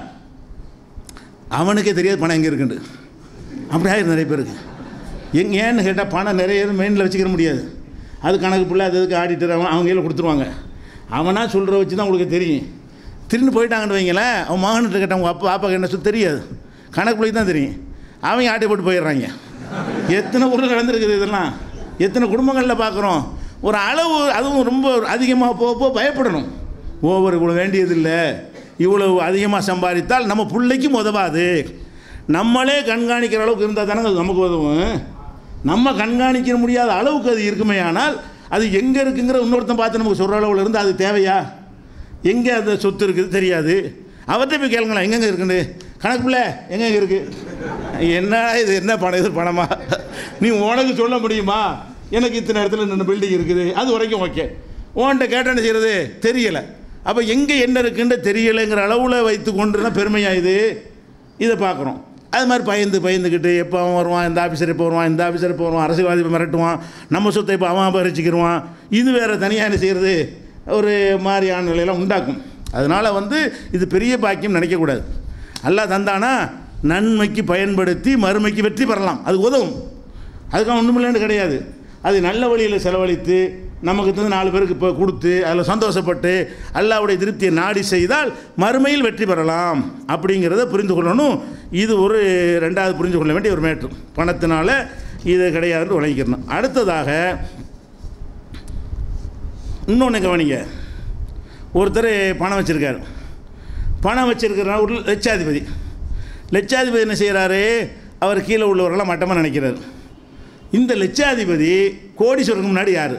அவனுக்கே தெரியாது பணம் எங்கே இருக்குண்டு அப்படி ஆயிரும் நிறைய பேருக்கு எங்க ஏன்னு கேட்டால் பணம் நிறைய மெயினில் வச்சுக்கிற முடியாது அது கணக்கு பிள்ளை அது அதுக்கு ஆடிட்டர் அவன் அவங்க கையில் கொடுத்துருவாங்க அவனாக சொல்கிற வச்சு தான் உங்களுக்கு தெரியும் திரும்பி போயிட்டாங்கன்னு வைங்களேன் அவன் மகன்கிட்ட கேட்டான் உங்கள் அப்பா பாப்பாக்கு என்ன சொல்லி தெரியாது கணக்கு பிள்ளைக்கு தான் தெரியும் அவங்க ஆட்டை போட்டு போயிடுறாங்க எத்தனை ஊரில் நடந்திருக்குது இதெல்லாம் எத்தனை குடும்பங்களில் பார்க்குறோம் ஒரு அளவு அதுவும் ரொம்ப அதிகமாக போக போக பயப்படணும் ஓவர் இவ்வளோ வேண்டியதில்லை இவ்வளவு அதிகமாக சம்பாதித்தால் நம்ம பிள்ளைக்கும் உதவாது நம்மளே கண்காணிக்கிற அளவுக்கு இருந்தால் தானே அது நமக்கு உதவும் நம்ம கண்காணிக்க முடியாத அளவுக்கு அது இருக்குமே ஆனால் அது எங்கே இருக்குங்கிற இன்னொருத்தன் பார்த்து நமக்கு சொல்கிற அளவில் இருந்து அது தேவையா எங்கே அந்த சொத்து இருக்குது தெரியாது அவர்கிட்ட போய் கேளுங்களேன் எங்கெங்கே இருக்குன்னு கணக்கு பிள்ளை எங்கெங்கே இருக்குது என்ன இது என்ன பணம் இது பணமா நீ உனக்கு சொல்ல முடியுமா எனக்கு இத்தனை இடத்துல இந்த பில்டிங் இருக்குது அது வரைக்கும் ஓகே உன்கிட்ட கேட்ட என்ன செய்கிறது தெரியலை அப்போ எங்கே என்ன இருக்குன்னு தெரியலைங்கிற அளவில் வைத்து கொண்டுனா பெருமையாக இது இதை பார்க்குறோம் அது மாதிரி பயந்து பயந்துக்கிட்டு எப்போ அவன் வருவான் இந்த ஆஃபீஸர் எப்போ வருவான் இந்த ஆஃபீஸர் எப்போ வருவான் அரசியல்வாதி இப்போ மிரட்டுவான் நம்ம சொத்தை இப்போ அவன் அபகரிச்சிக்கிடுவான் இது வேறு தனியாக என்ன செய்கிறது ஒரு மாதிரியான நிலையெல்லாம் உண்டாக்கும் அதனால் வந்து இது பெரிய பாக்கியம் நினைக்கக்கூடாது அல்லாஹ் தந்தானா நன்மைக்கு பயன்படுத்தி மறுமைக்கு வெற்றி பெறலாம் அது உதவும் அதுக்காக ஒன்றுமில்லைன்னு கிடையாது அது நல்ல வழியில் செலவழித்து நமக்கு தந்து நாலு பேருக்கு இப்போ கொடுத்து அதில் சந்தோஷப்பட்டு அல்லாவுடைய திருப்தியை நாடி செய்தால் மறுமையில் வெற்றி பெறலாம் அப்படிங்கிறத புரிந்து கொள்ளணும் இது ஒரு ரெண்டாவது புரிந்து கொள்ள வேண்டிய ஒரு மேட்ரு பணத்தினால இது கிடையாதுன்னு விளங்கிக்கிறணும் அடுத்ததாக இன்னொன்று கவனிங்க ஒருத்தர் பணம் வச்சுருக்காரு பணம் வச்சுருக்கிறனால ஒரு லட்சாதிபதி லட்சாதிபதி என்ன செய்கிறாரு அவர் கீழே உள்ளவரெல்லாம் மட்டமாக நினைக்கிறார் இந்த லட்சாதிபதி கோடீஸ்வரனுக்கு முன்னாடி யார்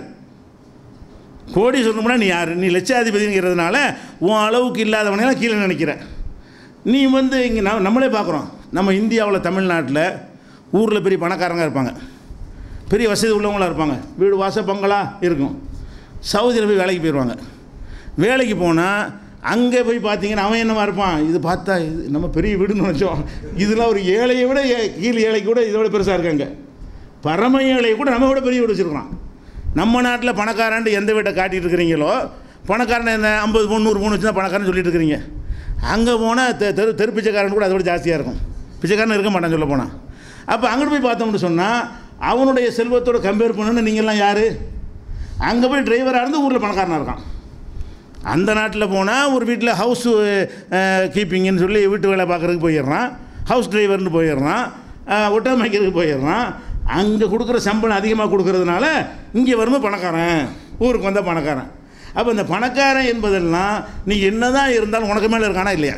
கோடீஸ்வரனுக்கு முன்னாடி நீ யார் நீ லட்சாதிபதிங்கிறதுனால உன் அளவுக்கு இல்லாதவனையெல்லாம் கீழே நினைக்கிற நீ வந்து இங்கே நம்ம நம்மளே பார்க்குறோம் நம்ம இந்தியாவில் தமிழ்நாட்டில் ஊரில் பெரிய பணக்காரங்க இருப்பாங்க பெரிய வசதி உள்ளவங்களாக இருப்பாங்க வீடு வாச பங்களா இருக்கும் சவுதியில் போய் வேலைக்கு போயிடுவாங்க வேலைக்கு போனால் அங்கே போய் பார்த்தீங்கன்னா அவன் என்னவா இருப்பான் இது பார்த்தா இது நம்ம பெரிய வீடுன்னு நினச்சோம் இதெல்லாம் ஒரு ஏழையை விட ஏ- கீழ் ஏழைக்கு கூட இதோட பெருசாக இருக்காங்க பரம ஏழையை கூட நம்ம விட பெரிய வீடு வச்சுருக்கான் நம்ம நாட்டில் பணக்காரன்ட்டு எந்த வீட்டை காட்டிட்டு இருக்கிறீங்களோ பணக்காரன் என்ன ஐம்பது பவுன் நூறு பவுன் வச்சு தான் பணக்காரன் சொல்லிட்டு இருக்கிறீங்க அங்கே போனால் தெ தெரு தெரு பிச்சைக்காரன் கூட அதோட ஜாஸ்தியாக இருக்கும் பிச்சைக்காரன் இருக்க மாட்டான் சொல்ல போனால் அப்போ அங்கிட்டு போய் பார்த்தோம்னு சொன்னால் அவனுடைய செல்வத்தோட கம்பேர் பண்ணணும்னு நீங்கள்லாம் யார் அங்கே போய் டிரைவராக இருந்து ஊரில் பணக்காரனாக இருக்கான் அந்த நாட்டில் போனால் ஒரு வீட்டில் ஹவுஸ் கீப்பிங்னு சொல்லி வீட்டு வேலை பார்க்குறதுக்கு போயிடுறான் ஹவுஸ் டிரைவர்னு போயிடுறான் ஒட்டகம் மேய்க்கிறதுக்கு போயிடுறான் அங்கே கொடுக்குற சம்பளம் அதிகமாக கொடுக்கறதுனால இங்கே வரும்போது பணக்காரன் ஊருக்கு வந்தால் பணக்காரன் அப்போ இந்த பணக்காரன் என்பதெல்லாம் நீ என்ன தான் இருந்தாலும் உனக்கு மேலே இருக்கானா இல்லையா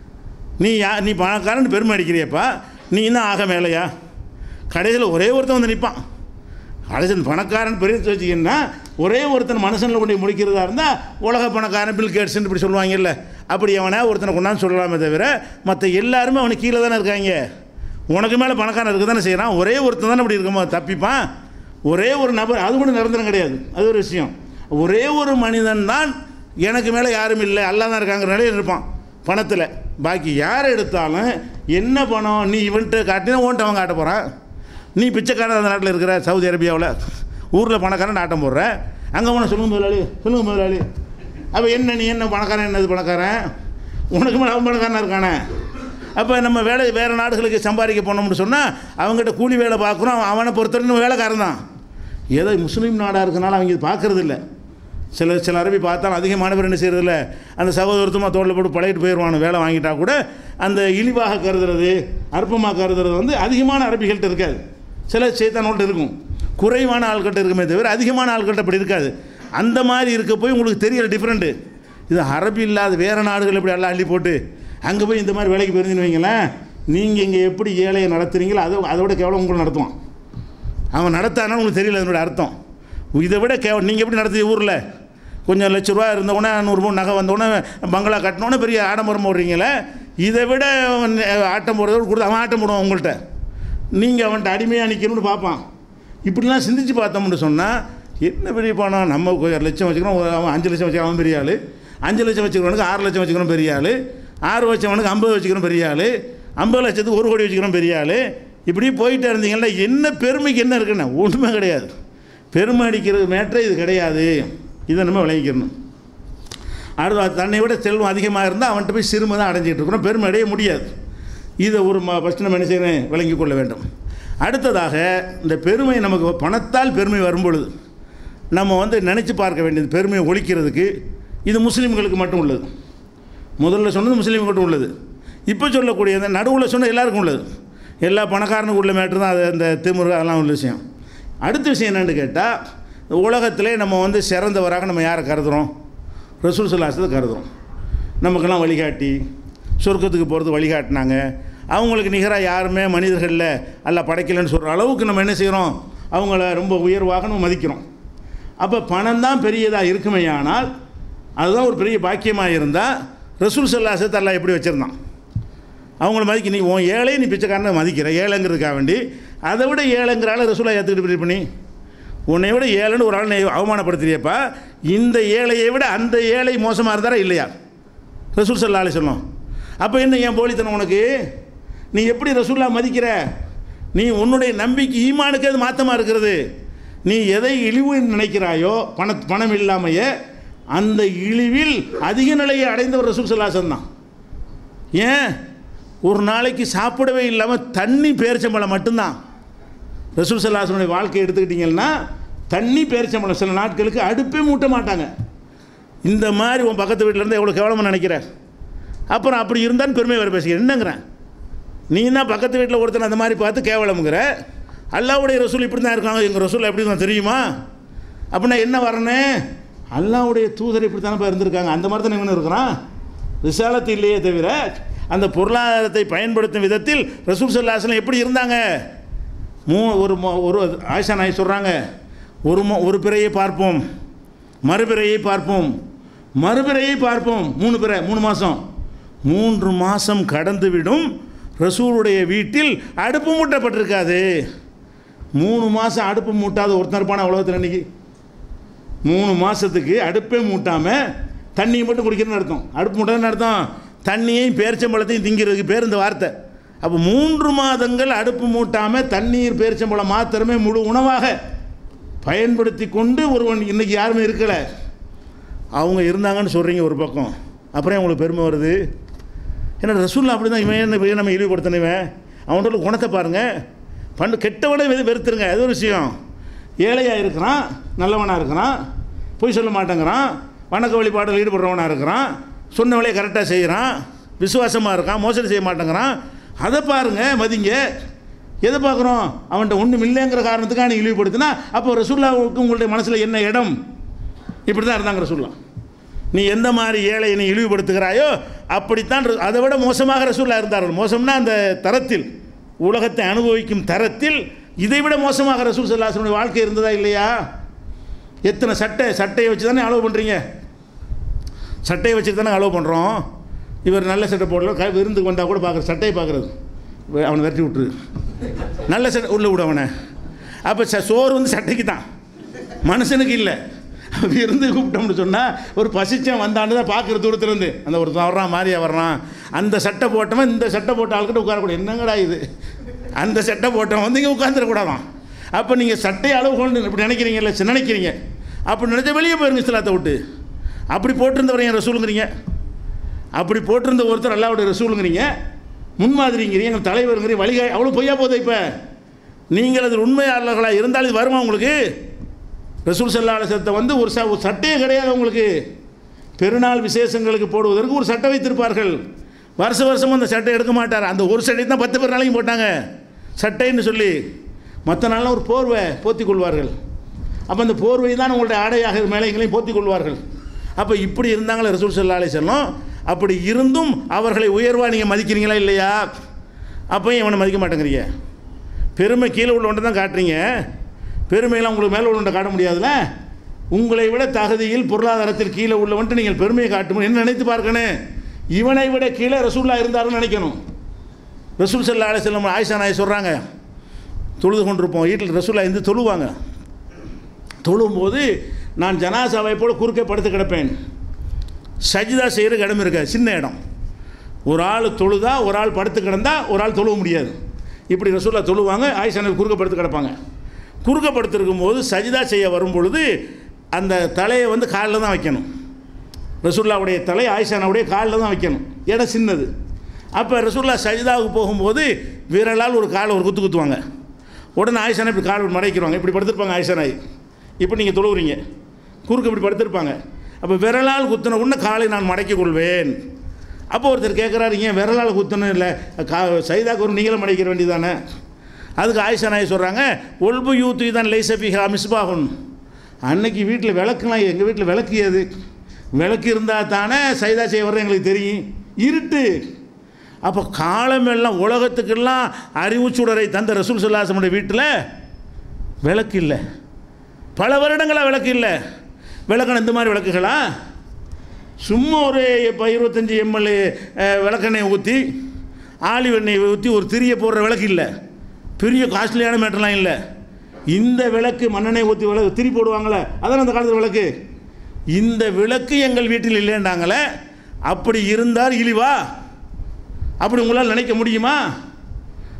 நீ யா நீ பணக்காரன் பெருமை அடிக்கிறியப்பா நீ என்ன ஆக மேலையா கடைசியில் ஒரே ஒருத்தன் வந்து நிற்பான் கடைசியில் பணக்காரன் பெரிய வச்சுக்கின்னா ஒரே ஒருத்தன் மனுஷனில் கொண்டு போய் முடிக்கிறதா இருந்தால் உலக பணக்காரன் பில் கேட்ஸ்ன்னு இப்படி சொல்லுவாங்கல்ல அப்படி அவனை ஒருத்தனை கொண்டாந்து சொல்லலாமே தவிர மற்ற எல்லாருமே அவனுக்கு கீழே தானே இருக்காங்க உனக்கு மேலே பணக்காரன் இருக்க தானே செய்கிறான் ஒரே ஒருத்தன் தானே அப்படி இருக்கும்போது தப்பிப்பான் ஒரே ஒரு நபர் அது கூட நிரந்தரம் கிடையாது அது ஒரு விஷயம் ஒரே ஒரு மனிதன் தான் எனக்கு மேலே யாரும் இல்லை அல்லா தான் இருக்காங்கிற நிலையில் இருப்பான் பணத்தில் பாக்கி யார் எடுத்தாலும் என்ன பணம் நீ இவன்ட்டு காட்டினா ஓன்ட்டு அவன் காட்ட போகிறான் நீ பிச்சைக்காரன் அந்த நாட்டில் இருக்கிற சவுதி அரேபியாவில் ஊரில் பணக்காரன் நாட்டம் போடுற அங்கே போன சொல்லுங்க முதலாளி சொல்லுங்க முதலாளி அப்போ என்ன நீ என்ன பணக்காரன் என்னது பணக்காரன் உனக்கு மேலே அவன் பணக்காரனாக இருக்கானே அப்போ நம்ம வேலை வேறு நாடுகளுக்கு சம்பாதிக்க போனோம்னு சொன்னால் அவங்ககிட்ட கூலி வேலை பார்க்குறோம் அவனை பொறுத்தவரைக்கும் வேலைக்காரன் தான் ஏதோ முஸ்லீம் நாடாக இருக்கனால அவங்க இது பார்க்கறது இல்லை சில சில அரபி பார்த்தாலும் அதிகமான பேர் என்ன செய்யறதில்ல அந்த சகோதரத்துவமாக தோளில் போட்டு பழகிட்டு போயிடுவானு வேலை வாங்கிட்டா கூட அந்த இழிவாக கருதுறது அற்பமாக கருதுறது வந்து அதிகமான அரபிகள்கிட்ட இருக்காது சில சேத்தானோல்கிட்ட இருக்கும் குறைவான ஆள்கிட்ட இருக்குமே தவிர அதிகமான ஆள்கிட்ட அப்படி இருக்காது அந்த மாதிரி இருக்க போய் உங்களுக்கு தெரியல டிஃப்ரெண்ட்டு இது அரபி இல்லாத வேறு நாடுகள் எப்படி எல்லாம் அள்ளி போட்டு அங்கே போய் இந்த மாதிரி வேலைக்கு போயிருந்தீங்கன்னு வைங்களேன் நீங்கள் இங்கே எப்படி ஏழையை நடத்துறீங்களோ அதை அதோட கேவலம் உங்களை நடத்துவான் அவன் நடத்தானா உங்களுக்கு தெரியல அதனோட அர்த்தம் இதை விட கேவ நீங்கள் எப்படி நடத்தி ஊரில் கொஞ்சம் லட்ச ரூபா இருந்தவுடனே நூறு பவுன் நகை வந்தவுடனே பங்களா கட்டினோடனே பெரிய ஆடம்பரம் போடுறீங்களே இதை விட அவன் ஆட்டம் போடுறத கொடுத்து அவன் ஆட்டம் போடுவான் உங்கள்கிட்ட நீங்கள் அவன்கிட்ட அடிமையாக நிற்கணும்னு பார்ப்பான் இப்படிலாம் சிந்திச்சு பார்த்தோம்னு சொன்னால் என்ன பெரிய பணம் நம்ம ஒரு லட்சம் வச்சுக்கிறோம் ஒரு அவன் அஞ்சு லட்சம் வச்சுக்கிறோம் அவன் பெரிய ஆள் அஞ்சு லட்சம் வச்சுக்கிறவனுக்கு ஆறு லட்சம் வச்சுக்கிறோம் பெரிய ஆள் ஆறு லட்சவனுக்கு ஐம்பது வச்சுக்கிறோம் பெரிய ஆள் ஐம்பது லட்சத்துக்கு ஒரு கோடி வச்சுக்கிறோம் பெரிய ஆள் இப்படி போயிட்டே இருந்தீங்கன்னா என்ன பெருமைக்கு என்ன இருக்குன்னு ஒன்றுமே கிடையாது பெருமை அடிக்கிறது மேட்டரே இது கிடையாது இதை நம்ம விளங்கிக்கணும் அடுத்து தன்னை விட செல்வம் அதிகமாக இருந்தால் அவன்கிட்ட போய் சிறுமை தான் அடைஞ்சிட்டு இருக்கிறோம் பெருமை அடைய முடியாது இதை ஒரு ம ஃபஸ்ட்டு நம்ம என்ன செய்யணும் விளங்கிக் கொள்ள வேண்டும் அடுத்ததாக இந்த பெருமை நமக்கு பணத்தால் பெருமை வரும்பொழுது நம்ம வந்து நினச்சி பார்க்க வேண்டியது பெருமையை ஒழிக்கிறதுக்கு இது முஸ்லீம்களுக்கு மட்டும் உள்ளது முதல்ல சொன்னது முஸ்லீம்களுக்கு மட்டும் உள்ளது இப்போ சொல்லக்கூடிய இந்த நடுவில் சொன்ன எல்லாருக்கும் உள்ளது எல்லா பணக்காரனுக்கு உள்ள மேட்ரு தான் அது அந்த திமுரு அதெல்லாம் உள்ள விஷயம் அடுத்த விஷயம் என்னென்னு கேட்டால் உலகத்திலே நம்ம வந்து சிறந்தவராக நம்ம யாரை கருதுகிறோம் ரசூல் சல்லாசத்தை கருதுகிறோம் நமக்கெல்லாம் வழிகாட்டி சொர்க்கத்துக்கு போகிறது வழிகாட்டினாங்க அவங்களுக்கு நிகராக யாருமே மனிதர்களில் அல்ல படைக்கலைன்னு சொல்கிற அளவுக்கு நம்ம என்ன செய்கிறோம் அவங்கள ரொம்ப உயர்வாக நம்ம மதிக்கிறோம் அப்போ பணம் தான் பெரியதாக இருக்குமே ஆனால் அதுதான் ஒரு பெரிய பாக்கியமாக இருந்தால் ரசூல் சல்லாசத்தை அல்லா எப்படி வச்சுருந்தான் அவங்கள மதிக்க நீ உன் ஏழை நீ பிச்சைக்காரனை மதிக்கிற ஏழைங்கிறதுக்காக வேண்டி அதை விட ஏழைங்கிறால ரசூலா ஏற்றுக்கிட்டு பண்ணி உன்னை விட ஏழைன்னு ஒரு ஆள் நீ அவமானப்படுத்துறியப்பா இந்த ஏழையை விட அந்த ஏழை மோசமாக இருந்தாரா இல்லையா ரசூல் சல்லா அலி சொன்னோம் அப்போ என்ன என் போலித்தனம் உனக்கு நீ எப்படி ரசூல்லா மதிக்கிற நீ உன்னுடைய நம்பிக்கை ஈமானுக்கு அது மாற்றமாக இருக்கிறது நீ எதை இழிவு நினைக்கிறாயோ பண பணம் இல்லாமையே அந்த இழிவில் அதிக நிலையை அடைந்தவர் ரசூல் சல்லாசன் தான் ஏன் ஒரு நாளைக்கு சாப்பிடவே இல்லாமல் தண்ணி பேரிச்சம்பழம் மட்டும்தான் ரசூல் சல்லாசனுடைய வாழ்க்கையை எடுத்துக்கிட்டிங்கன்னா தண்ணி பேரிச்சம்பழம் சில நாட்களுக்கு அடுப்பே மூட்ட மாட்டாங்க இந்த மாதிரி உன் பக்கத்து வீட்டில் இருந்து எவ்வளோ கேவலமாக நினைக்கிற அப்புறம் அப்படி இருந்தான்னு பெருமை வர பேசுகிறேன் என்னங்கிறேன் நீ தான் பக்கத்து வீட்டில் ஒருத்தன் அந்த மாதிரி பார்த்து கேவலமுங்கிற அல்லாவுடைய ரசூல் இப்படி தான் இருக்காங்க எங்கள் ரசூல் எப்படி தான் தெரியுமா அப்படின்னா என்ன வரணும் அல்லாவுடைய தூதர் இப்படி தானே இருந்திருக்காங்க அந்த மாதிரி தானே இவனு இருக்கிறான் ரிசாலத்து இல்லையே தவிர அந்த பொருளாதாரத்தை பயன்படுத்தும் விதத்தில் ரசூல் சல்லாஸ்லாம் எப்படி இருந்தாங்க மூ ஒரு மொ- ஒரு ஆயிஷா நாய் சொல்கிறாங்க ஒரு மொ- ஒரு பிறையை பார்ப்போம் மறுபிறையை பார்ப்போம் மறுபிறையை பார்ப்போம் மூணு பிறை மூணு மாதம் மூன்று மாதம் கடந்து விடும் ரசூலுடைய வீட்டில் அடுப்பு மூட்டப்பட்டிருக்காது மூணு மாதம் அடுப்பு மூட்டாத ஒருத்தன் இருப்பான உலகத்தில் இன்னைக்கு மூணு மாதத்துக்கு அடுப்பே மூட்டாமல் தண்ணியை மட்டும் குடிக்கிறேன்னு அர்த்தம் அடுப்பு மூட்டாதுன்னு அர்த்தம் தண்ணியையும் பேரிச்சம்பழத்தையும் திங்கிறதுக்கு பேர் இந்த வார்த்தை அப்போ மூன்று மாதங்கள் அடுப்பு மூட்டாமல் தண்ணீர் பேரிச்சம்பழம் மாத்திரமே முழு உணவாக பயன்படுத்தி கொண்டு ஒருவன் இன்றைக்கி யாருமே இருக்கலை அவங்க இருந்தாங்கன்னு சொல்கிறீங்க ஒரு பக்கம் அப்புறம் ஏன் உங்களுக்கு பெருமை வருது ஏன்னா ரசூல்லா அப்படி தான் இவன் என்ன இவன் நம்ம இழிவுபடுத்தினவன் அவனோட குணத்தை பாருங்கள் பண்டு கெட்டவனை வெறு வெறுத்துருங்க அது ஒரு விஷயம் ஏழையாக இருக்கிறான் நல்லவனாக இருக்கிறான் பொய் சொல்ல மாட்டேங்கிறான் வணக்க வழிபாட்டில் ஈடுபடுறவனாக இருக்கிறான் சொன்ன வேலையை கரெக்டாக செய்கிறான் விசுவாசமாக இருக்கான் மோசடி செய்ய மாட்டேங்கிறான் அதை பாருங்க மதிங்க எதை பார்க்குறோம் அவன்கிட்ட ஒன்றும் இல்லைங்கிற காரணத்துக்காக நீ இழிவுபடுத்தினா அப்போ ரசூல்லாவுக்கு உங்களுடைய மனசில் என்ன இடம் இப்படி தான் இருந்தாங்க ரசூல்லா நீ எந்த மாதிரி ஏழையை நீ இழிவுபடுத்துகிறாயோ அப்படித்தான் ர- அதை விட மோசமாக ரசூல்லா இருந்தார்கள் மோசம்னா அந்த தரத்தில் உலகத்தை அனுபவிக்கும் தரத்தில் இதை விட மோசமாக ரசூல் சல்லாசனுடைய வாழ்க்கை இருந்ததா இல்லையா எத்தனை சட்டை சட்டையை வச்சு தானே அலோவ் பண்ணுறீங்க சட்டையை வச்சுட்டு தானே அலோவ் பண்ணுறோம் இவர் நல்ல சட்டை போடல க விருந்துக்கு வந்தால் கூட பார்க்குற சட்டையை பார்க்குறது அவனை விரட்டி விட்டுரு நல்ல சட்டை உள்ளே விடு அவனை அப்போ ச சோறு வந்து சட்டைக்கு தான் மனுஷனுக்கு இல்லை விருந்து கூப்பிட்டோம்னு சொன்னால் ஒரு பசிச்சன் வந்தான்னு தான் பார்க்குற தூரத்துலேருந்து அந்த ஒரு வர்றான் மாறியா வர்றான் அந்த சட்டை போட்டவன் இந்த சட்டை போட்ட ஆள்கிட்ட உட்காரக்கூடாது என்னங்கடா இது அந்த சட்டை போட்டவன் வந்து இங்கே உட்காந்துடக்கூடாதான் அப்போ நீங்கள் சட்டை அளவு கொண்டு இப்படி நினைக்கிறீங்கல்ல சரி, நினைக்கிறீங்க அப்படி நினச்சா வெளியே போயிருங்க இஸ்லாத்தை விட்டு அப்படி போட்டிருந்தவர் என் ரசூலுங்கிறீங்க அப்படி போட்டிருந்த ஒருத்தர் அல்லாவுடைய ரசூலுங்கிறீங்க முன்மாதிரிங்கிறீங்க எங்கள் தலைவருங்கிறீங்க வழிகா அவ்வளோ பொய்யா போகுது இப்போ நீங்கள் அதில் உண்மையாளர்களாக இருந்தால் இது வருமா உங்களுக்கு ரசூல் சல்லா அலிசத்தை வந்து ஒரு ச ஒரு சட்டையே கிடையாது உங்களுக்கு பெருநாள் விசேஷங்களுக்கு போடுவதற்கு ஒரு சட்டை வைத்திருப்பார்கள் வருஷ வருஷம் அந்த சட்டை எடுக்க மாட்டார் அந்த ஒரு சட்டை தான் பத்து பேர் நாளைக்கும் போட்டாங்க சட்டைன்னு சொல்லி மற்ற நாள்லாம் ஒரு போர்வை போத்திக் கொள்வார்கள் அப்போ அந்த போர்வை தான் உங்களுடைய ஆடையாக மேலைகளையும் போத்திக் கொள்வார்கள் அப்போ இப்படி இருந்தாங்களே ரசூல் சல்லா அலிசல்லம் அப்படி இருந்தும் அவர்களை உயர்வாக நீங்கள் மதிக்கிறீங்களா இல்லையா அப்போயும் இவனை மதிக்க மாட்டேங்கிறீங்க பெருமை கீழே உள்ளவன்ட்டு தான் காட்டுறீங்க பெருமையெல்லாம் உங்களுக்கு மேலே உள்ளவன்ட்ட காட்ட முடியாதுல்ல உங்களை விட தகுதியில் பொருளாதாரத்தில் கீழே உள்ளவன்ட்டு நீங்கள் பெருமையை காட்டும் என்ன நினைத்து பார்க்கணும் இவனை விட கீழே ரசூல்லா இருந்தாருன்னு நினைக்கணும் ரசூல் சல்லா அலை செல்லம் ஆயிஷா நாய் சொல்கிறாங்க தொழுது கொண்டிருப்போம் வீட்டில் ரசூல்லா இருந்து தொழுவாங்க தொழும்போது நான் ஜனாசாவை போல் குறுக்கே படுத்து கிடப்பேன் சஜிதா செய்கிற இடம் இருக்காது சின்ன இடம் ஒரு ஆள் தொழுதா ஒரு ஆள் படுத்து கிடந்தா ஒரு ஆள் தொழுவ முடியாது இப்படி ரசூல்லா தொழுவாங்க ஆயிஷா நபி குறுக்க படுத்து கிடப்பாங்க குறுக்க படுத்திருக்கும் போது சஜிதா செய்ய வரும் பொழுது அந்த தலையை வந்து காலில் தான் வைக்கணும் ரசூல்லாவுடைய தலை ஆயிஷானாவுடைய காலில் தான் வைக்கணும் இடம் சின்னது அப்போ ரசூல்லா சஜிதாவுக்கு போகும்போது விரலால் ஒரு காலை ஒரு குத்து குத்துவாங்க உடனே ஆயிஷானா இப்படி கால் மறைக்கிறவாங்க இப்படி படுத்திருப்பாங்க ஆயிஷானாய் இப்போ நீங்கள் தொழுவுறீங்க குறுக்கு இப்படி படுத்திருப்பாங்க அப்போ விரலால் குத்தின உடனே காலை நான் மடக்கிக் கொள்வேன் அப்போ ஒருத்தர் கேட்குறாரு ஏன் விரலால் குத்தணும் இல்லை கா சைதாக்கு ஒரு நீங்களும் மடைக்கிற வேண்டியதானே அதுக்கு ஆயிஷா நாய் சொல்கிறாங்க ஒல்பு யூத்து தான் லைசபிஹா மிஸ்பாகுன் அன்னைக்கு வீட்டில் விளக்குலாம் எங்கள் வீட்டில் விளக்கு ஏது விளக்கு இருந்தால் தானே சைதா செய்ய வர்றது எங்களுக்கு தெரியும் இருட்டு அப்போ காலமெல்லாம் உலகத்துக்கெல்லாம் அறிவு சுடரை தந்த ரசூல் சொல்லாசமுடைய வீட்டில் விளக்கு இல்லை பல வருடங்களாக விளக்கு இல்லை விளக்கணும் இந்த மாதிரி விளக்குகளா சும்மா ஒரு இப்போ இருபத்தஞ்சி எம்எல்ஏ விளக்கெண்ணெயை ஊற்றி ஆலிவ் எண்ணெயை ஊற்றி ஒரு திரியை போடுற விளக்கு இல்லை பெரிய காஸ்ட்லியான மேட்டர்லாம் இல்லை இந்த விளக்கு மண்ணெண்ணெய் ஊற்றி விளக்கு திரி போடுவாங்களே அதான் அந்த காலத்தில் விளக்கு இந்த விளக்கு எங்கள் வீட்டில் இல்லைன்றாங்களே அப்படி இருந்தார் இழிவா அப்படி உங்களால் நினைக்க முடியுமா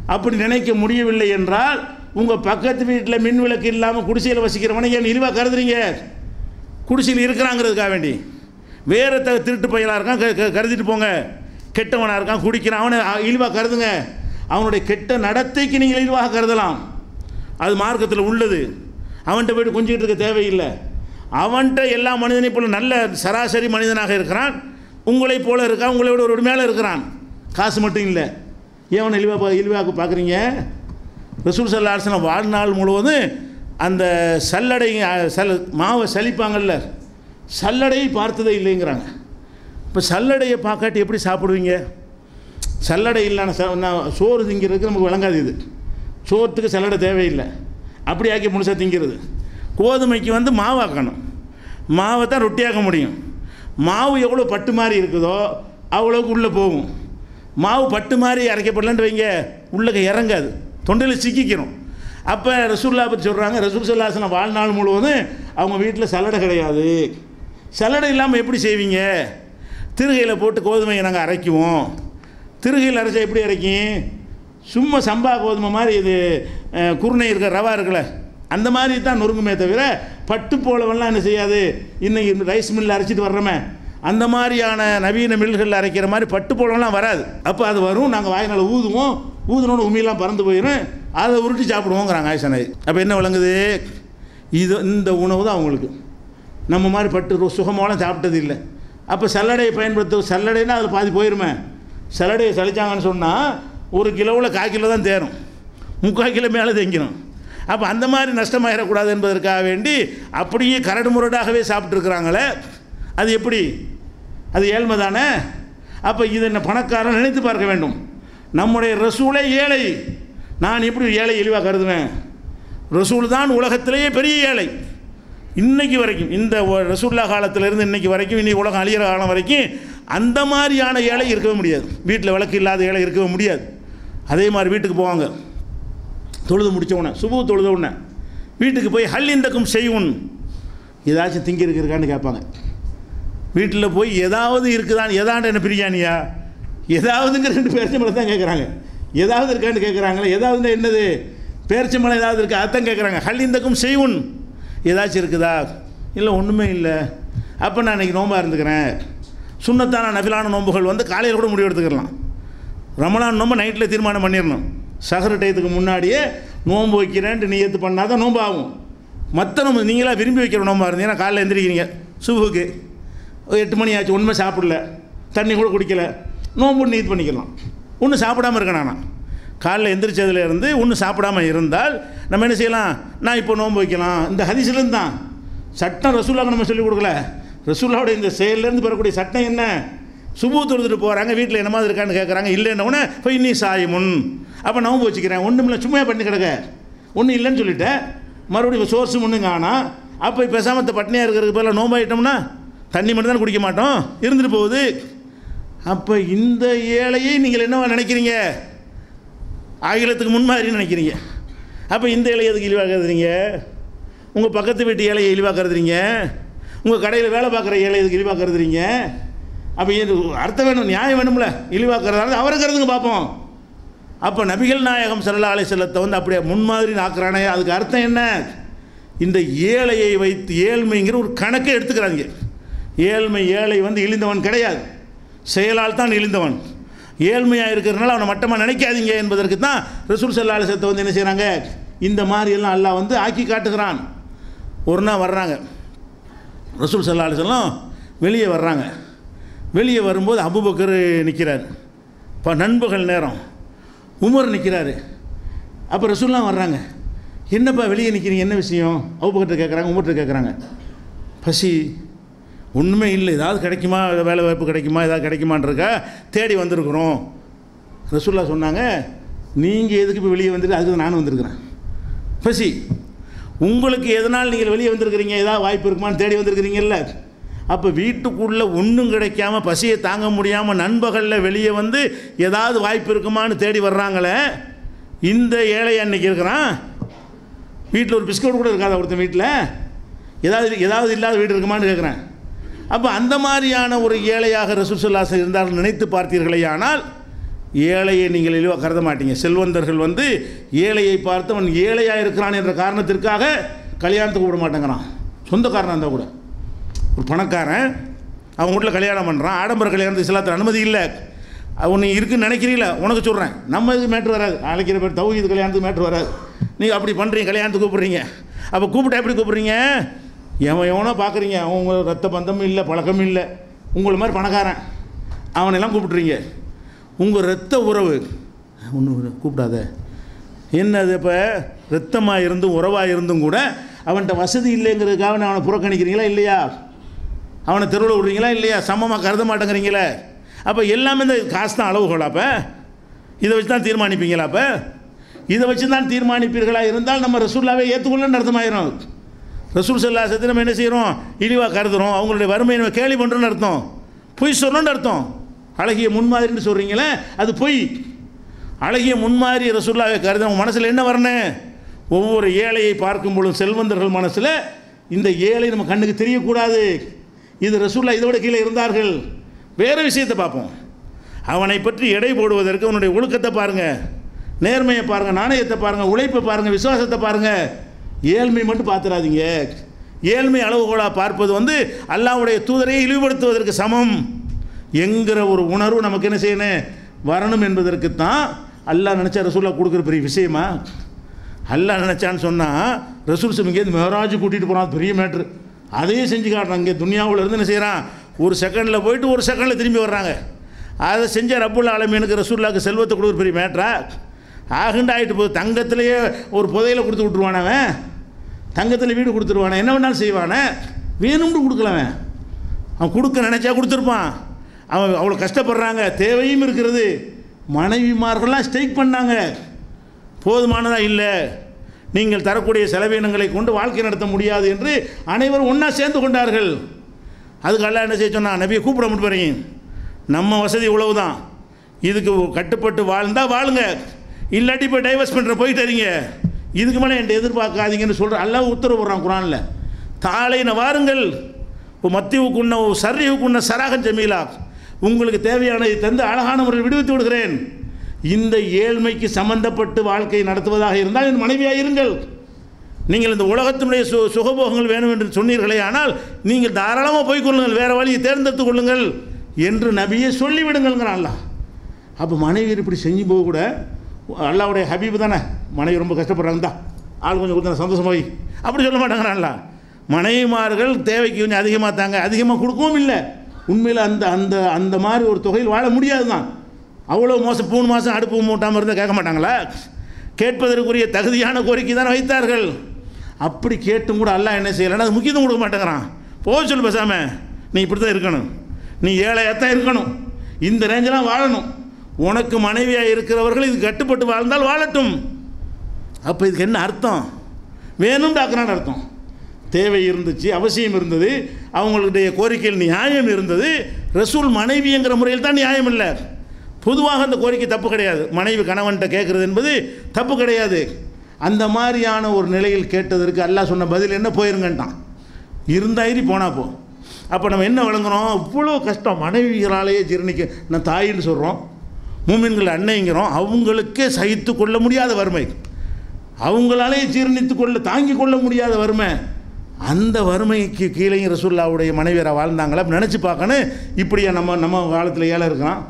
அப்படி நினைக்க முடியவில்லை என்றால் உங்கள் பக்கத்து வீட்டில் மின் விளக்கு இல்லாமல் குடிசையில் வசிக்கிறவனை ஏன் இழிவாக கருதுறீங்க குடிசையில் இருக்கிறாங்கிறதுக்காக வேண்டி வேற த திருட்டு பையலாக இருக்கான் க- க- கருதிட்டு போங்க கெட்டவனாக இருக்கான் குடிக்கிறான் அவனை அ- இழிவாக கருதுங்க அவனுடைய கெட்ட நடத்தைக்கு நீங்கள் இழிவாக கருதலாம் அது மார்க்கத்தில் உள்ளது அவன்கிட்ட போய்ட்டு கொஞ்சிக்கிட்டு இருக்க தேவையில்லை அவன்கிட்ட எல்லா மனிதனையும் போல நல்ல சராசரி மனிதனாக இருக்கிறான் உங்களைப் போல இருக்கான் உங்களை விட ஒரு மேலே இருக்கிறான் காசு மட்டும் இல்லை ஏன் அவனை இழிவாக இழிவாக பார்க்குறீங்க ரசூல் சல்லா அலிஸ்லாம் வாழ்நாள் முழுவதும் அந்த சல்லடை அஹ், சல் மாவை சலிப்பாங்கல்ல சல்லடையை பார்த்ததே இல்லைங்கிறாங்க இப்போ சல்லடையை பார்க்காட்டி எப்படி சாப்பிடுவீங்க சல்லடை இல்லான ச நான் சோறு திங்கிறதுக்கு நமக்கு விளங்காது இது சோற்றுக்கு சல்லடை தேவையில்லை அப்படி ஆக்கி முழுசாக திங்கிறது கோதுமைக்கு வந்து மாவாக்கணும் மாவை தான் ரொட்டியாக்க முடியும் மாவு எவ்வளோ பட்டு மாதிரி இருக்குதோ அவ்வளோக்கு உள்ளே போகும் மாவு பட்டு மாதிரி அரைக்கப்படலன்ட்டு வைங்க உள்ளக்க இறங்காது தொண்டையில் சிக்கிக்கிறோம் அப்போ ரசூல்லா பற்றி சொல்கிறாங்க ரசூல் சல்லாசன வாழ்நாள் முழுவதும் அவங்க வீட்டில் சல்லடை கிடையாது சல்லடை இல்லாமல் எப்படி செய்வீங்க திருகையில் போட்டு கோதுமையை நாங்கள் அரைக்குவோம் திருகையில் அரைச்சா எப்படி அரைக்கும் சும்மா சம்பா கோதுமை மாதிரி இது அஹ், குருணை இருக்க ரவா இருக்குல்ல அந்த மாதிரி தான் நொறுங்குமே தவிர பட்டு போலவெல்லாம் என்ன செய்யாது இன்னைக்கு ரைஸ் மில்லில் அரைச்சிட்டு வர்றோமே அந்த மாதிரியான நவீன மில்களில் அரைக்கிற மாதிரி பட்டு போலவெல்லாம் வராது அப்போ அது வரும் நாங்கள் வாயினால் ஊதுவோம் ஊதுனோன்னு உமியெல்லாம் பறந்து போயிடும் அதை உருட்டி சாப்பிடுவோங்கிறாங்க ஆயிஷா நபி அப்போ என்ன விளங்குது இது இந்த உணவு தான் அவங்களுக்கு நம்ம மாதிரி பட்டு ரொ- சுகமாலாம் சாப்பிட்டது இல்லை அப்போ சல்லடையை பயன்படுத்த சல்லடைன்னா அதில் பாதி போயிருமே சல்லடையை சலிச்சாங்கன்னு சொன்னால் ஒரு கிலோவில் கால் கிலோ தான் தேரும் முக்கால் கிலோ மேலே தேங்கிடும் அப்போ அந்த மாதிரி நஷ்டமாயிடக்கூடாது என்பதற்காக வேண்டி அப்படியே கரடு முரடாகவே சாப்பிட்ருக்குறாங்களே அது எப்படி அது ஏழ்மை தானே அப்போ இது என்ன பணக்காரன் நினைத்து பார்க்க வேண்டும் நம்முடைய ரசூலே ஏழை நான் எப்படி ஏழை இழிவாக கருதுவேன் ரசூல் தான் உலகத்திலேயே பெரிய ஏழை இன்னைக்கு வரைக்கும் இந்த ஒ- ரசூல்லா காலத்திலிருந்து இன்னைக்கு வரைக்கும் இனி உலகம் அழியிற காலம் வரைக்கும் அந்த மாதிரியான ஏழை இருக்கவே முடியாது வீட்டில் விளக்கு இல்லாத ஏழை இருக்கவே முடியாது அதே மாதிரி வீட்டுக்கு போவாங்க தொழுது முடிச்ச உடனே சுபு தொழுத உடனே வீட்டுக்கு போய் ஹல் இந்தக்கும் செய்வுன் ஏதாச்சும் திங்கிறதுக்கு இருக்கான்னு கேட்பாங்க வீட்டில் போய் ஏதாவது இருக்குதான்னு எதாண்டு என்ன பிரியாணியா ஏதாவதுங்க ரெண்டு பேரிச்சம்பழம் தான் கேட்குறாங்க ஏதாவது இருக்கான்னு கேட்குறாங்களே ஏதாவது என்னது பேரிச்சம்பழம் ஏதாவது இருக்கா அதான் கேட்குறாங்க ஹல்லிந்தக்கும் செய்வுன் ஏதாச்சும் இருக்குதா இல்லை ஒன்றுமே இல்லை அப்போ நான் இன்றைக்கி நோம்பாக இருந்துக்கிறேன் சுண்ணத்தான நபிலான நோன்புகள் வந்து காலையில் கூட முடிவு எடுத்துக்கலாம் ரமலான் நோம்பு நைட்டில் தீர்மானம் பண்ணிடணும் சஹர் டயத்துக்கு முன்னாடியே நோன்பு வைக்கிறேன்ட்டு நீயத்து பண்ணால் தான் நோன்பு ஆகும் மற்ற நோம்பு நீங்களா விரும்பி வைக்கிற நோம்பாக இருந்தீங்கன்னா காலையில் எந்திரிக்கிறீங்க சுபுக்கு ஒரு எட்டு மணி ஆச்சு ஒன்றுமே சாப்பிடல தண்ணி கூட குடிக்கல நோம்பு நீட் பண்ணிக்கலாம் ஒன்றும் சாப்பிடாம இருக்கேன் நான் காலைல எந்திரிச்சதுல இருந்து ஒன்றும் சாப்பிடாம இருந்தால் நம்ம என்ன செய்யலாம் நான் இப்போ நோன்பு வைக்கலாம் இந்த ஹதீஸ்லேருந்து தான் சட்டம் ரசூலாவுக்கு நம்ம சொல்லிக் கொடுக்கல ரசூலாவோட இந்த செயல்லேருந்து பெறக்கூடிய சட்டம் என்ன சுபு தொழுதுட்டு போகிறாங்க வீட்டில் என்ன மாதிரி இருக்கான்னு கேட்குறாங்க இல்லைன்னொன்னே இப்போ இன்னி சாயமுன் அப்போ நோம்பு வச்சுக்கிறேன் ஒன்றும் இல்லை சும்மா பண்ணி கிடக்க ஒன்றும் இல்லைன்னு சொல்லிட்டேன் மறுபடியும் சோர்ஸு ஒன்றும் காணா அப்போ பேசாமத்த பட்னியாக இருக்கிறதுக்கு பதிலாக நோம்பாயிட்டோம்னா தண்ணி மட்டும் தான் குடிக்க மாட்டோம் இருந்துட்டு போகுது அப்போ இந்த ஏழையை நீங்கள் என்னவா நினைக்கிறீங்க ஆகிலத்துக்கு முன்மாதிரி நினைக்கிறீங்க அப்போ இந்த ஏழையை எதுக்கு இழிவாக கருதுறீங்க உங்கள் பக்கத்து வீட்டு ஏழையை இழிவாக கருதுறீங்க உங்கள் கடையில் வேலை பார்க்குற ஏழை எதுக்கு இழிவாக கருதுறீங்க அப்போ இது அர்த்தம் வேணும் நியாயம் வேணும்ல இழிவாக கருதாலும் அவரை கருதுங்க பார்ப்போம் அப்போ நபிகள் நாயகம் ஸல்லல்லாஹு அலைஹி செல்லத்தை வந்து அப்படியே முன்மாதிரி ஆக்குறானே அதுக்கு அர்த்தம் என்ன இந்த ஏழையை வைத்து ஏழ்மைங்கிற ஒரு கணக்கை எடுத்துக்கிறாங்க ஏழ்மை ஏழை வந்து இழிந்தவன் கிடையாது செயலால் தான் இழிந்தவன் ஏழ்மையாக இருக்கிறதுனால அவனை மட்டமாக நினைக்காதீங்க என்பதற்கு தான் ரசூல் சல்லா அலிசத்தை வந்து என்ன செய்கிறாங்க இந்த மாதிரி எல்லாம் அல்லாஹ் வந்து ஆக்கி காட்டுகிறான் ஒரு நாள் வர்றாங்க ரசூல் சல்லா அலிசல்லாம் வெளியே வர்றாங்க வெளியே வரும்போது அபுபக்கர் நிற்கிறார் இப்போ நண்பகல் நேரம் உமர் நிற்கிறாரு அப்போ ரசூல்லாம் வர்றாங்க என்னப்பா வெளியே நிற்கிறீங்க என்ன விஷயம் அபுபக்கர்ட்ட கேட்குறாங்க உமர்கிட்ட கேட்குறாங்க பசி ஒன்றுமே இல்லை ஏதாவது கிடைக்குமா வேலை வாய்ப்பு கிடைக்குமா ஏதாவது கிடைக்குமான்றக்கா தேடி வந்திருக்கிறோம் ரசூல்லா சொன்னாங்க நீங்கள் எதுக்கு இப்போ வெளியே வந்துட்டு அதுக்கு நானும் வந்திருக்கிறேன் பசி உங்களுக்கு எதனால் நீங்கள் வெளியே வந்திருக்கிறீங்க ஏதாவது வாய்ப்பு இருக்குமான்னு தேடி வந்திருக்கிறீங்கல்ல அப்போ வீட்டுக்குள்ளே ஒன்றும் கிடைக்காம பசியை தாங்க முடியாமல் நண்பகலில் வெளியே வந்து ஏதாவது வாய்ப்பு இருக்குமான்னு தேடி வர்றாங்களே இந்த ஏழை அன்னைக்கு இருக்கிறான் வீட்டில் ஒரு பிஸ்கட் கூட இருக்காதா ஒருத்தன் வீட்டில் ஏதாவது ஏதாவது இல்லாத வீடு இருக்குமான்னு கேட்குறேன் அப்போ அந்த மாதிரியான ஒரு ஏழையாக ரசூசல்லாசன் இருந்தால் நினைத்து பார்த்தீர்களே ஆனால் ஏழையை நீங்கள் இழிவாக கருத மாட்டீங்க செல்வந்தர்கள் வந்து ஏழையை பார்த்து அவன் ஏழையாக இருக்கிறான் என்ற காரணத்திற்காக கல்யாணத்துக்கு கூப்பிட மாட்டேங்கிறான் சொந்தக்காரனாக இருந்தால் கூட ஒரு பணக்காரன் அவங்க வீட்டில் கல்யாணம் பண்ணுறான் ஆடம்பர கல்யாணத்துக்கு இஸ்லாத்தில் அனுமதி இல்லை அவன் நீ இருக்குன்னு நினைக்கிறீங்களா உனக்கு சொல்கிறேன் நம்ம இதுக்கு மேட்ரு வராது அழைக்கிற பேர் தௌஹீது கல்யாணத்துக்கு மேட்ரு வராது நீங்கள் அப்படி பண்ணுறீங்க கல்யாணத்துக்கு கூப்பிட்றீங்க அப்போ கூப்பிட்டா எப்படி கூப்பிட்றீங்க எவன் எவனோ பார்க்குறீங்க அவங்க ரத்த பந்தம் இல்லை பழக்கம் இல்லை உங்களை மாதிரி பணக்காரன் அவனெல்லாம் கூப்பிட்றீங்க உங்கள் ரத்த உறவு ஒன்று கூப்பிடாத என்னது இப்போ ரத்தமாக இருந்தும் உறவாக இருந்தும் கூட அவன்கிட்ட வசதி இல்லைங்கிறதுக்காக அவனை புறக்கணிக்கிறீங்களா இல்லையா அவனை தெருவில் விடுறீங்களா இல்லையா சமமாக கருத மாட்டேங்கிறீங்களே அப்போ எல்லாமே இந்த காசு தான் அளவுகோலா அப்போ இதை வச்சு தான் தீர்மானிப்பீங்களா அப்போ இதை வச்சு தான் தீர்மானிப்பீர்களா இருந்தால் நம்ம ரசூல்லாவே ஏற்றுக்கொள்ளன்னு அர்த்தமாயிரும் ரசூல் சல்லாசத்தை நம்ம என்ன செய்கிறோம் இழிவாக கருதுறோம் அவங்களுடைய வறுமையை நம்ம கேலி பண்ணுறோன்னு அர்த்தம் பொய் சொல்லணும்னு அர்த்தம் அழகிய முன்மாதிரின்னு சொல்கிறீங்களே அது பொய் அழகிய முன்மாதிரி ரசூல்லாவை கருது அவங்க மனசில் என்ன வரணும் ஒவ்வொரு ஏழையை பார்க்கும் பொழுது செல்வந்தர்கள் மனசில் இந்த ஏழை நம்ம கண்ணுக்கு தெரியக்கூடாது இது ரசூல்லா இதை விட கீழே இருந்தார்கள் வேறு விஷயத்தை பார்ப்போம் அவனை பற்றி எடை போடுவதற்கு அவனுடைய ஒழுக்கத்தை பாருங்கள் நேர்மையை பாருங்கள் நாணயத்தை பாருங்கள் உழைப்பை பாருங்கள் விசுவாசத்தை பாருங்கள் ஏழ்மை மட்டும் பார்த்துடாதீங்க ஏழ்மை அளவுகோலாக பார்ப்பது வந்து அல்லாவுடைய தூதரையை இழிவுபடுத்துவதற்கு சமம் என்கிற ஒரு உணர்வு நமக்கு என்ன செய்யணும் வரணும் என்பதற்கு தான் அல்லாஹ் நினச்சா ரசூல்லா கொடுக்குற பெரிய விஷயமா அல்லாஹ் நினச்சான்னு சொன்னால் ரசூல் சம் இங்கேருந்து மெஹராஜ் கூட்டிகிட்டு போகிறான் பெரிய மேட்ரு அதையும் செஞ்சு காட்டுறான் இங்கே துனியாவில் இருந்து என்ன செய்கிறான் ஒரு செகண்டில் போயிட்டு ஒரு செகண்டில் திரும்பி வர்றாங்க அதை செஞ்ச ரப்புல் ஆலமீனுக்கு ரசூல்லாக்கு செல்வத்தை கொடுக்குற பெரிய மேட்ரா ஆகுண்டு ஆகிட்டு போகுது தங்கத்திலேயே ஒரு புதையில கொடுத்து விட்ருவான் அவன் தங்கத்தில் வீடு கொடுத்துருவானே என்ன வேணாலும் செய்வானே வேணும்னு கொடுக்கலவன் அவன் கொடுக்க நினச்சா கொடுத்துருப்பான் அவன் அவ்வளோ கஷ்டப்படுறாங்க தேவையும் இருக்கிறது மனைவிமார்கள்லாம் ஸ்ட்ரைக் பண்ணாங்க போதுமானதாக இல்லை நீங்கள் தரக்கூடிய செலவினங்களை கொண்டு வாழ்க்கை நடத்த முடியாது என்று அனைவரும் ஒன்றா சேர்ந்து கொண்டார்கள் அதுக்கு அல்லா என்ன செய்ய சொன்னா நபியை கூப்பிட மட்டும் வரீங்க நம்ம வசதி இவ்வளவு தான் இதுக்கு கட்டுப்பட்டு வாழ்ந்தால் வாழுங்க இல்லாட்டி இப்போ டைவர்ஸ் பண்ணுற போயிட்டு வரீங்க இதுக்கு மேலே என்கிட்ட எதிர்பார்க்காதீங்கன்னு சொல்கிற அல்லாஹ் உத்தரவு போடுறான் குரானில் தாளைன வாருங்கள் இப்போ மத்தியவுக்குன்ன சர்ரிவுக்குன்ன சராகன் ஜமீலா உங்களுக்கு தேவையானதை தந்து அழகான முறையில் விடுவித்து விடுகிறேன் இந்த ஏழ்மைக்கு சம்பந்தப்பட்டு வாழ்க்கை நடத்துவதாக இருந்தால் என் மனைவியாக இருங்கள் நீங்கள் இந்த உலகத்தினுடைய சு சுகபோகங்கள் வேணும் என்று சொன்னீர்களே ஆனால் நீங்கள் தாராளமாக போய் கொள்ளுங்கள் வேறு வழியை தேர்ந்தெடுத்து கொள்ளுங்கள் என்று நபியை சொல்லிவிடுங்கள்ங்கிறான் அல்லாஹ் அப்போ மனைவி இப்படி செஞ்சு போக கூட அல்லாவுடைய ஹபீப் தானே மனைவி ரொம்ப கஷ்டப்படுறாங்க தான் ஆள் கொஞ்சம் கொடுத்தா சந்தோஷமாகி அப்படி சொல்ல மாட்டாங்கிறான்ல மனைவிமார்கள் தேவைக்கு கொஞ்சம் அதிகமாக தாங்க அதிகமாக கொடுக்கவும் இல்லை உண்மையில் அந்த அந்த அந்த மாதிரி ஒரு தொகையில் வாழ முடியாது தான் அவ்வளோ மோசம் மூணு மாதம் அடுப்பு மூட்டாமல் இருந்தால் கேட்க மாட்டாங்களா கேட்பதற்குரிய தகுதியான கோரிக்கை தானே வைத்தார்கள் அப்படி கேட்டும் கூட அல்லாஹ் என்ன செய்யலைன்னா அது முக்கியத்துவம் கொடுக்க மாட்டேங்கிறான் போக சொல்லு பேசாமல் நீ இப்படி தான் இருக்கணும் நீ ஏழையாத்தான் இருக்கணும் இந்த ரேஞ்செலாம் வாழணும் உனக்கு மனைவியாக இருக்கிறவர்கள் இது கட்டுப்பட்டு வாழ்ந்தால் வாழட்டும் அப்போ இதுக்கு என்ன அர்த்தம் வேணும் டாக்டரான அர்த்தம் தேவை இருந்துச்சு அவசியம் இருந்தது அவங்களுடைய கோரிக்கையில் நியாயம் இருந்தது ரசூல் மனைவிங்கிற முறையில் தான் நியாயம் இல்லை பொதுவாக அந்த கோரிக்கை தப்பு கிடையாது மனைவி கணவன்கிட்ட கேட்குறது என்பது தப்பு கிடையாது அந்த மாதிரியான ஒரு நிலையில் கேட்டதற்கு அல்லாஹ் சொன்ன பதில் என்ன போயிருங்கன்ட்டான் இருந்தாயிரி போனா போ அப்போ நம்ம என்ன வழங்குறோம் இவ்வளோ கஷ்டம் மனைவிகளாலேயே ஜீரணிக்க நான் தாயின்னு சொல்கிறோம் மூமின்கள் அன்னைங்கிறோம் அவங்களுக்கே சகித்து கொள்ள முடியாத வறுமை அவங்களாலே ஜீரணித்து கொள்ள தாங்கி கொள்ள முடியாத வறுமை அந்த வறுமைக்கு கீழேயும் ரசூல்லாவுடைய மனைவியரை வாழ்ந்தாங்களா நினச்சி பார்க்கணும் இப்படியா நம்ம நம்ம காலத்தில் ஏழை இருக்கான்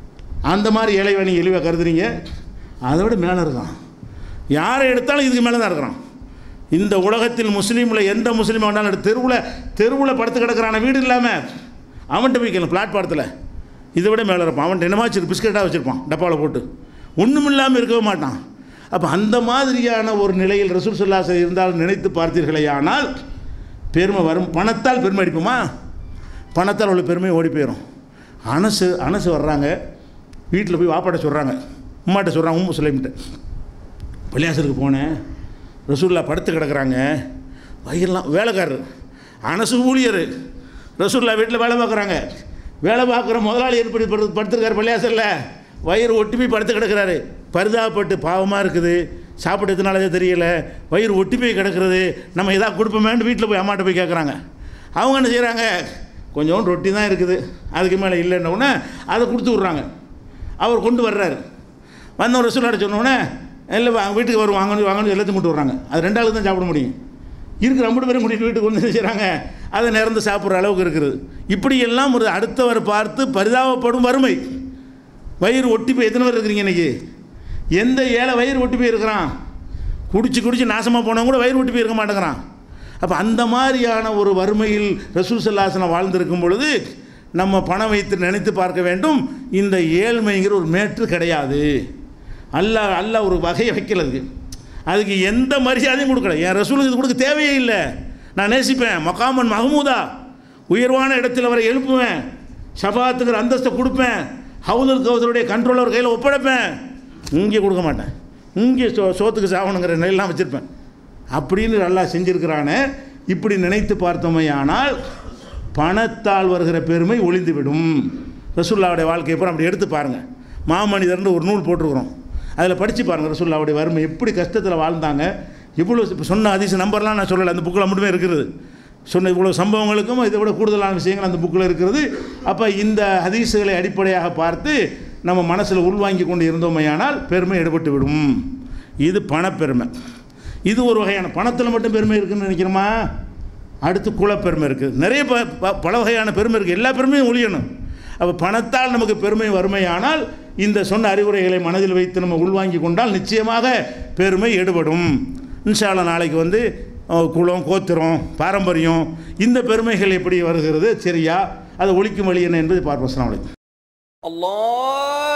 அந்த மாதிரி ஏழைவனி இழிவை கருதுறீங்க அதை விட மேலே இருக்கான் யாரை எடுத்தாலும் இதுக்கு மேலே தான் இருக்கிறான் இந்த உலகத்தில் முஸ்லீமில் எந்த முஸ்லீம் வேணாலும் தெருவில் தெருவில் படுத்து கிடக்கிறான வீடு இல்லாமல் அவன்கிட்ட போய் கேளு பிளாட்பாரத்தில் இதை விட மேலே இருப்பான் அவன்கிட்ட என்னமா வச்சிரு பிஸ்கட்டாக வச்சுருப்பான் டப்பாவில் போட்டு ஒன்றும் இல்லாமல் இருக்கவே மாட்டான் அப்போ அந்த மாதிரியான ஒரு நிலையில் ரசூல் சொல்லாசர் இருந்தால் நினைத்து பார்த்தீர்களே ஆனால் பெருமை வரும் பணத்தால் பெருமை அடிப்போமா பணத்தால் உள்ள பெருமை ஓடி போயிடும் அனசு அனசு வர்றாங்க வீட்டில் போய் வாப்பாட்ட சொல்கிறாங்க உம்மாட்ட சொல்கிறாங்க உம்மு சுலைமிட்ட பள்ளியாசருக்கு போனேன் ரசூல்லா படுத்து கிடக்குறாங்க வயிறெல்லாம் வேலைக்காரர் அனசு ஊழியர் ரசூல்லா வீட்டில் வேலை பார்க்குறாங்க வேலை பார்க்குற முதலாளி ஏற்படி படுத்து படுத்துருக்காரு பள்ளியாசரில் வயிறு ஒட்டி போய் படுத்து கிடக்குறாரு பரிதாபப்பட்டு பாவமாக இருக்குது சாப்பிட்டு எத்தனாலதே தெரியல வயிறு ஒட்டி போய் கிடக்கிறது நம்ம எதாவது கொடுப்போமேன்னு வீட்டில் போய் அம்மாட்ட போய் கேட்குறாங்க அவங்க என்ன செய்கிறாங்க கொஞ்சோண்டு ரொட்டி தான் இருக்குது அதுக்கு மேலே இல்லைன்ன உடனே அதை கொடுத்து விட்றாங்க அவர் கொண்டு வர்றாரு வந்த ரசூலாட்ட சொன்னோடனே இல்லை வா- வீட்டுக்கு வருவாங்க வாங்கன்னு வாங்கன்னு எல்லாத்தையும் கொண்டு வர்றாங்க அது ரெண்டு ஆளுக்கு தான் சாப்பிட முடியும் இருக்கிற ஐம்பது பேரும் கூட்டிகிட்டு வீட்டுக்கு கொண்டு வந்து செய்கிறாங்க அதை நிறந்து சாப்பிட்ற அளவுக்கு இருக்குது இப்படியெல்லாம் ஒரு அடுத்தவர் பார்த்து பரிதாபப்படும் வறுமை வயிறு ஒட்டி போய் எத்தனை பேர் இருக்கிறீங்க இன்னைக்கு எந்த ஏழை வயிறு ஒட்டி போய் இருக்கிறான் குடிச்சு குடிச்சு நாசமாக போனவங்க கூட வயிறு ஒட்டி போய் இருக்க மாட்டேங்கிறான் அப்போ அந்த மாதிரியான ஒரு வறுமையில் ரசூல் சல்லாசனம் வாழ்ந்திருக்கும் பொழுது நம்ம பணம் வைத்து நினைத்து பார்க்க வேண்டும் இந்த ஏழ்மைங்கிற ஒரு மேற்று கிடையாது அல்லாஹ் அல்லாஹ் ஒரு வகையை வைக்கலதுக்கு அதுக்கு எந்த மரியாதையும் கொடுக்கல என் ரசூலுக்கு இது கொடுக்க தேவையே இல்லை நான் நேசிப்பேன் மகாமன் மஹமூதா உயர்வான இடத்தில் அவரை எழுப்புவேன் ஷபாத்துங்கிற அந்தஸ்தை கொடுப்பேன் ஹவுதுல் கௌசருடைய கண்ட்ரோலர் கையில் ஒப்படைப்பேன் இங்கே கொடுக்க மாட்டேன் இங்கே சோ சோத்துக்கு சாவணுங்கிற நிலையெல்லாம் வச்சுருப்பேன் அப்படின்னு நல்லா செஞ்சிருக்கிறானே இப்படி நினைத்து பார்த்தோமையானால் பணத்தால் வருகிற பெருமை ஒளிந்துவிடும் ரசூல்லாவுடைய வாழ்க்கையை அப்புறம் அப்படி எடுத்து பாருங்கள் மாமனிதர்னு ஒரு நூல் போட்டிருக்கிறோம் அதில் படித்து பாருங்கள் ரசூல்லாவுடைய வறுமை எப்படி கஷ்டத்தில் வாழ்ந்தாங்க இவ்வளோ இப்போ சொன்ன அதிசய நம்பர்லாம் நான் சொல்லலை அந்த புக்கில் மட்டுமே இருக்கிறது சொன்ன இவ்வளோ சம்பவங்களுக்கும் இதை விட கூடுதலான விஷயங்கள் அந்த புக்கில் இருக்கிறது அப்போ இந்த ஹதீஸுகளை அடிப்படையாக பார்த்து நம்ம மனசில் உள்வாங்கி கொண்டு இருந்தோமையானால் பெருமை எடுபட்டு விடும் இது பணப்பெருமை இது ஒரு வகையான பணத்தில் மட்டும் பெருமை இருக்குன்னு நினைக்கிறோமா அடுத்து குலப்பெருமை இருக்குது நிறைய ப ப- பல வகையான பெருமை இருக்குது எல்லா பெருமையும் ஒழியணும் அப்போ பணத்தால் நமக்கு பெருமை வறுமையானால் இந்த சொன்ன அறிவுரைகளை மனதில் வைத்து நம்ம உள்வாங்கி கொண்டால் நிச்சயமாக பெருமை எடுபடும் இன்ஷால்லா நாளைக்கு வந்து அஹ், குலம் கோத்திரம் பாரம்பரியம் இந்த பெருமைகள் எப்படி வருகிறது சரியா அதை ஒழிக்கும் வழி என்ன என்பதை பார்ப்போம் அஸ்ஸலாமு அலைக்கும் الله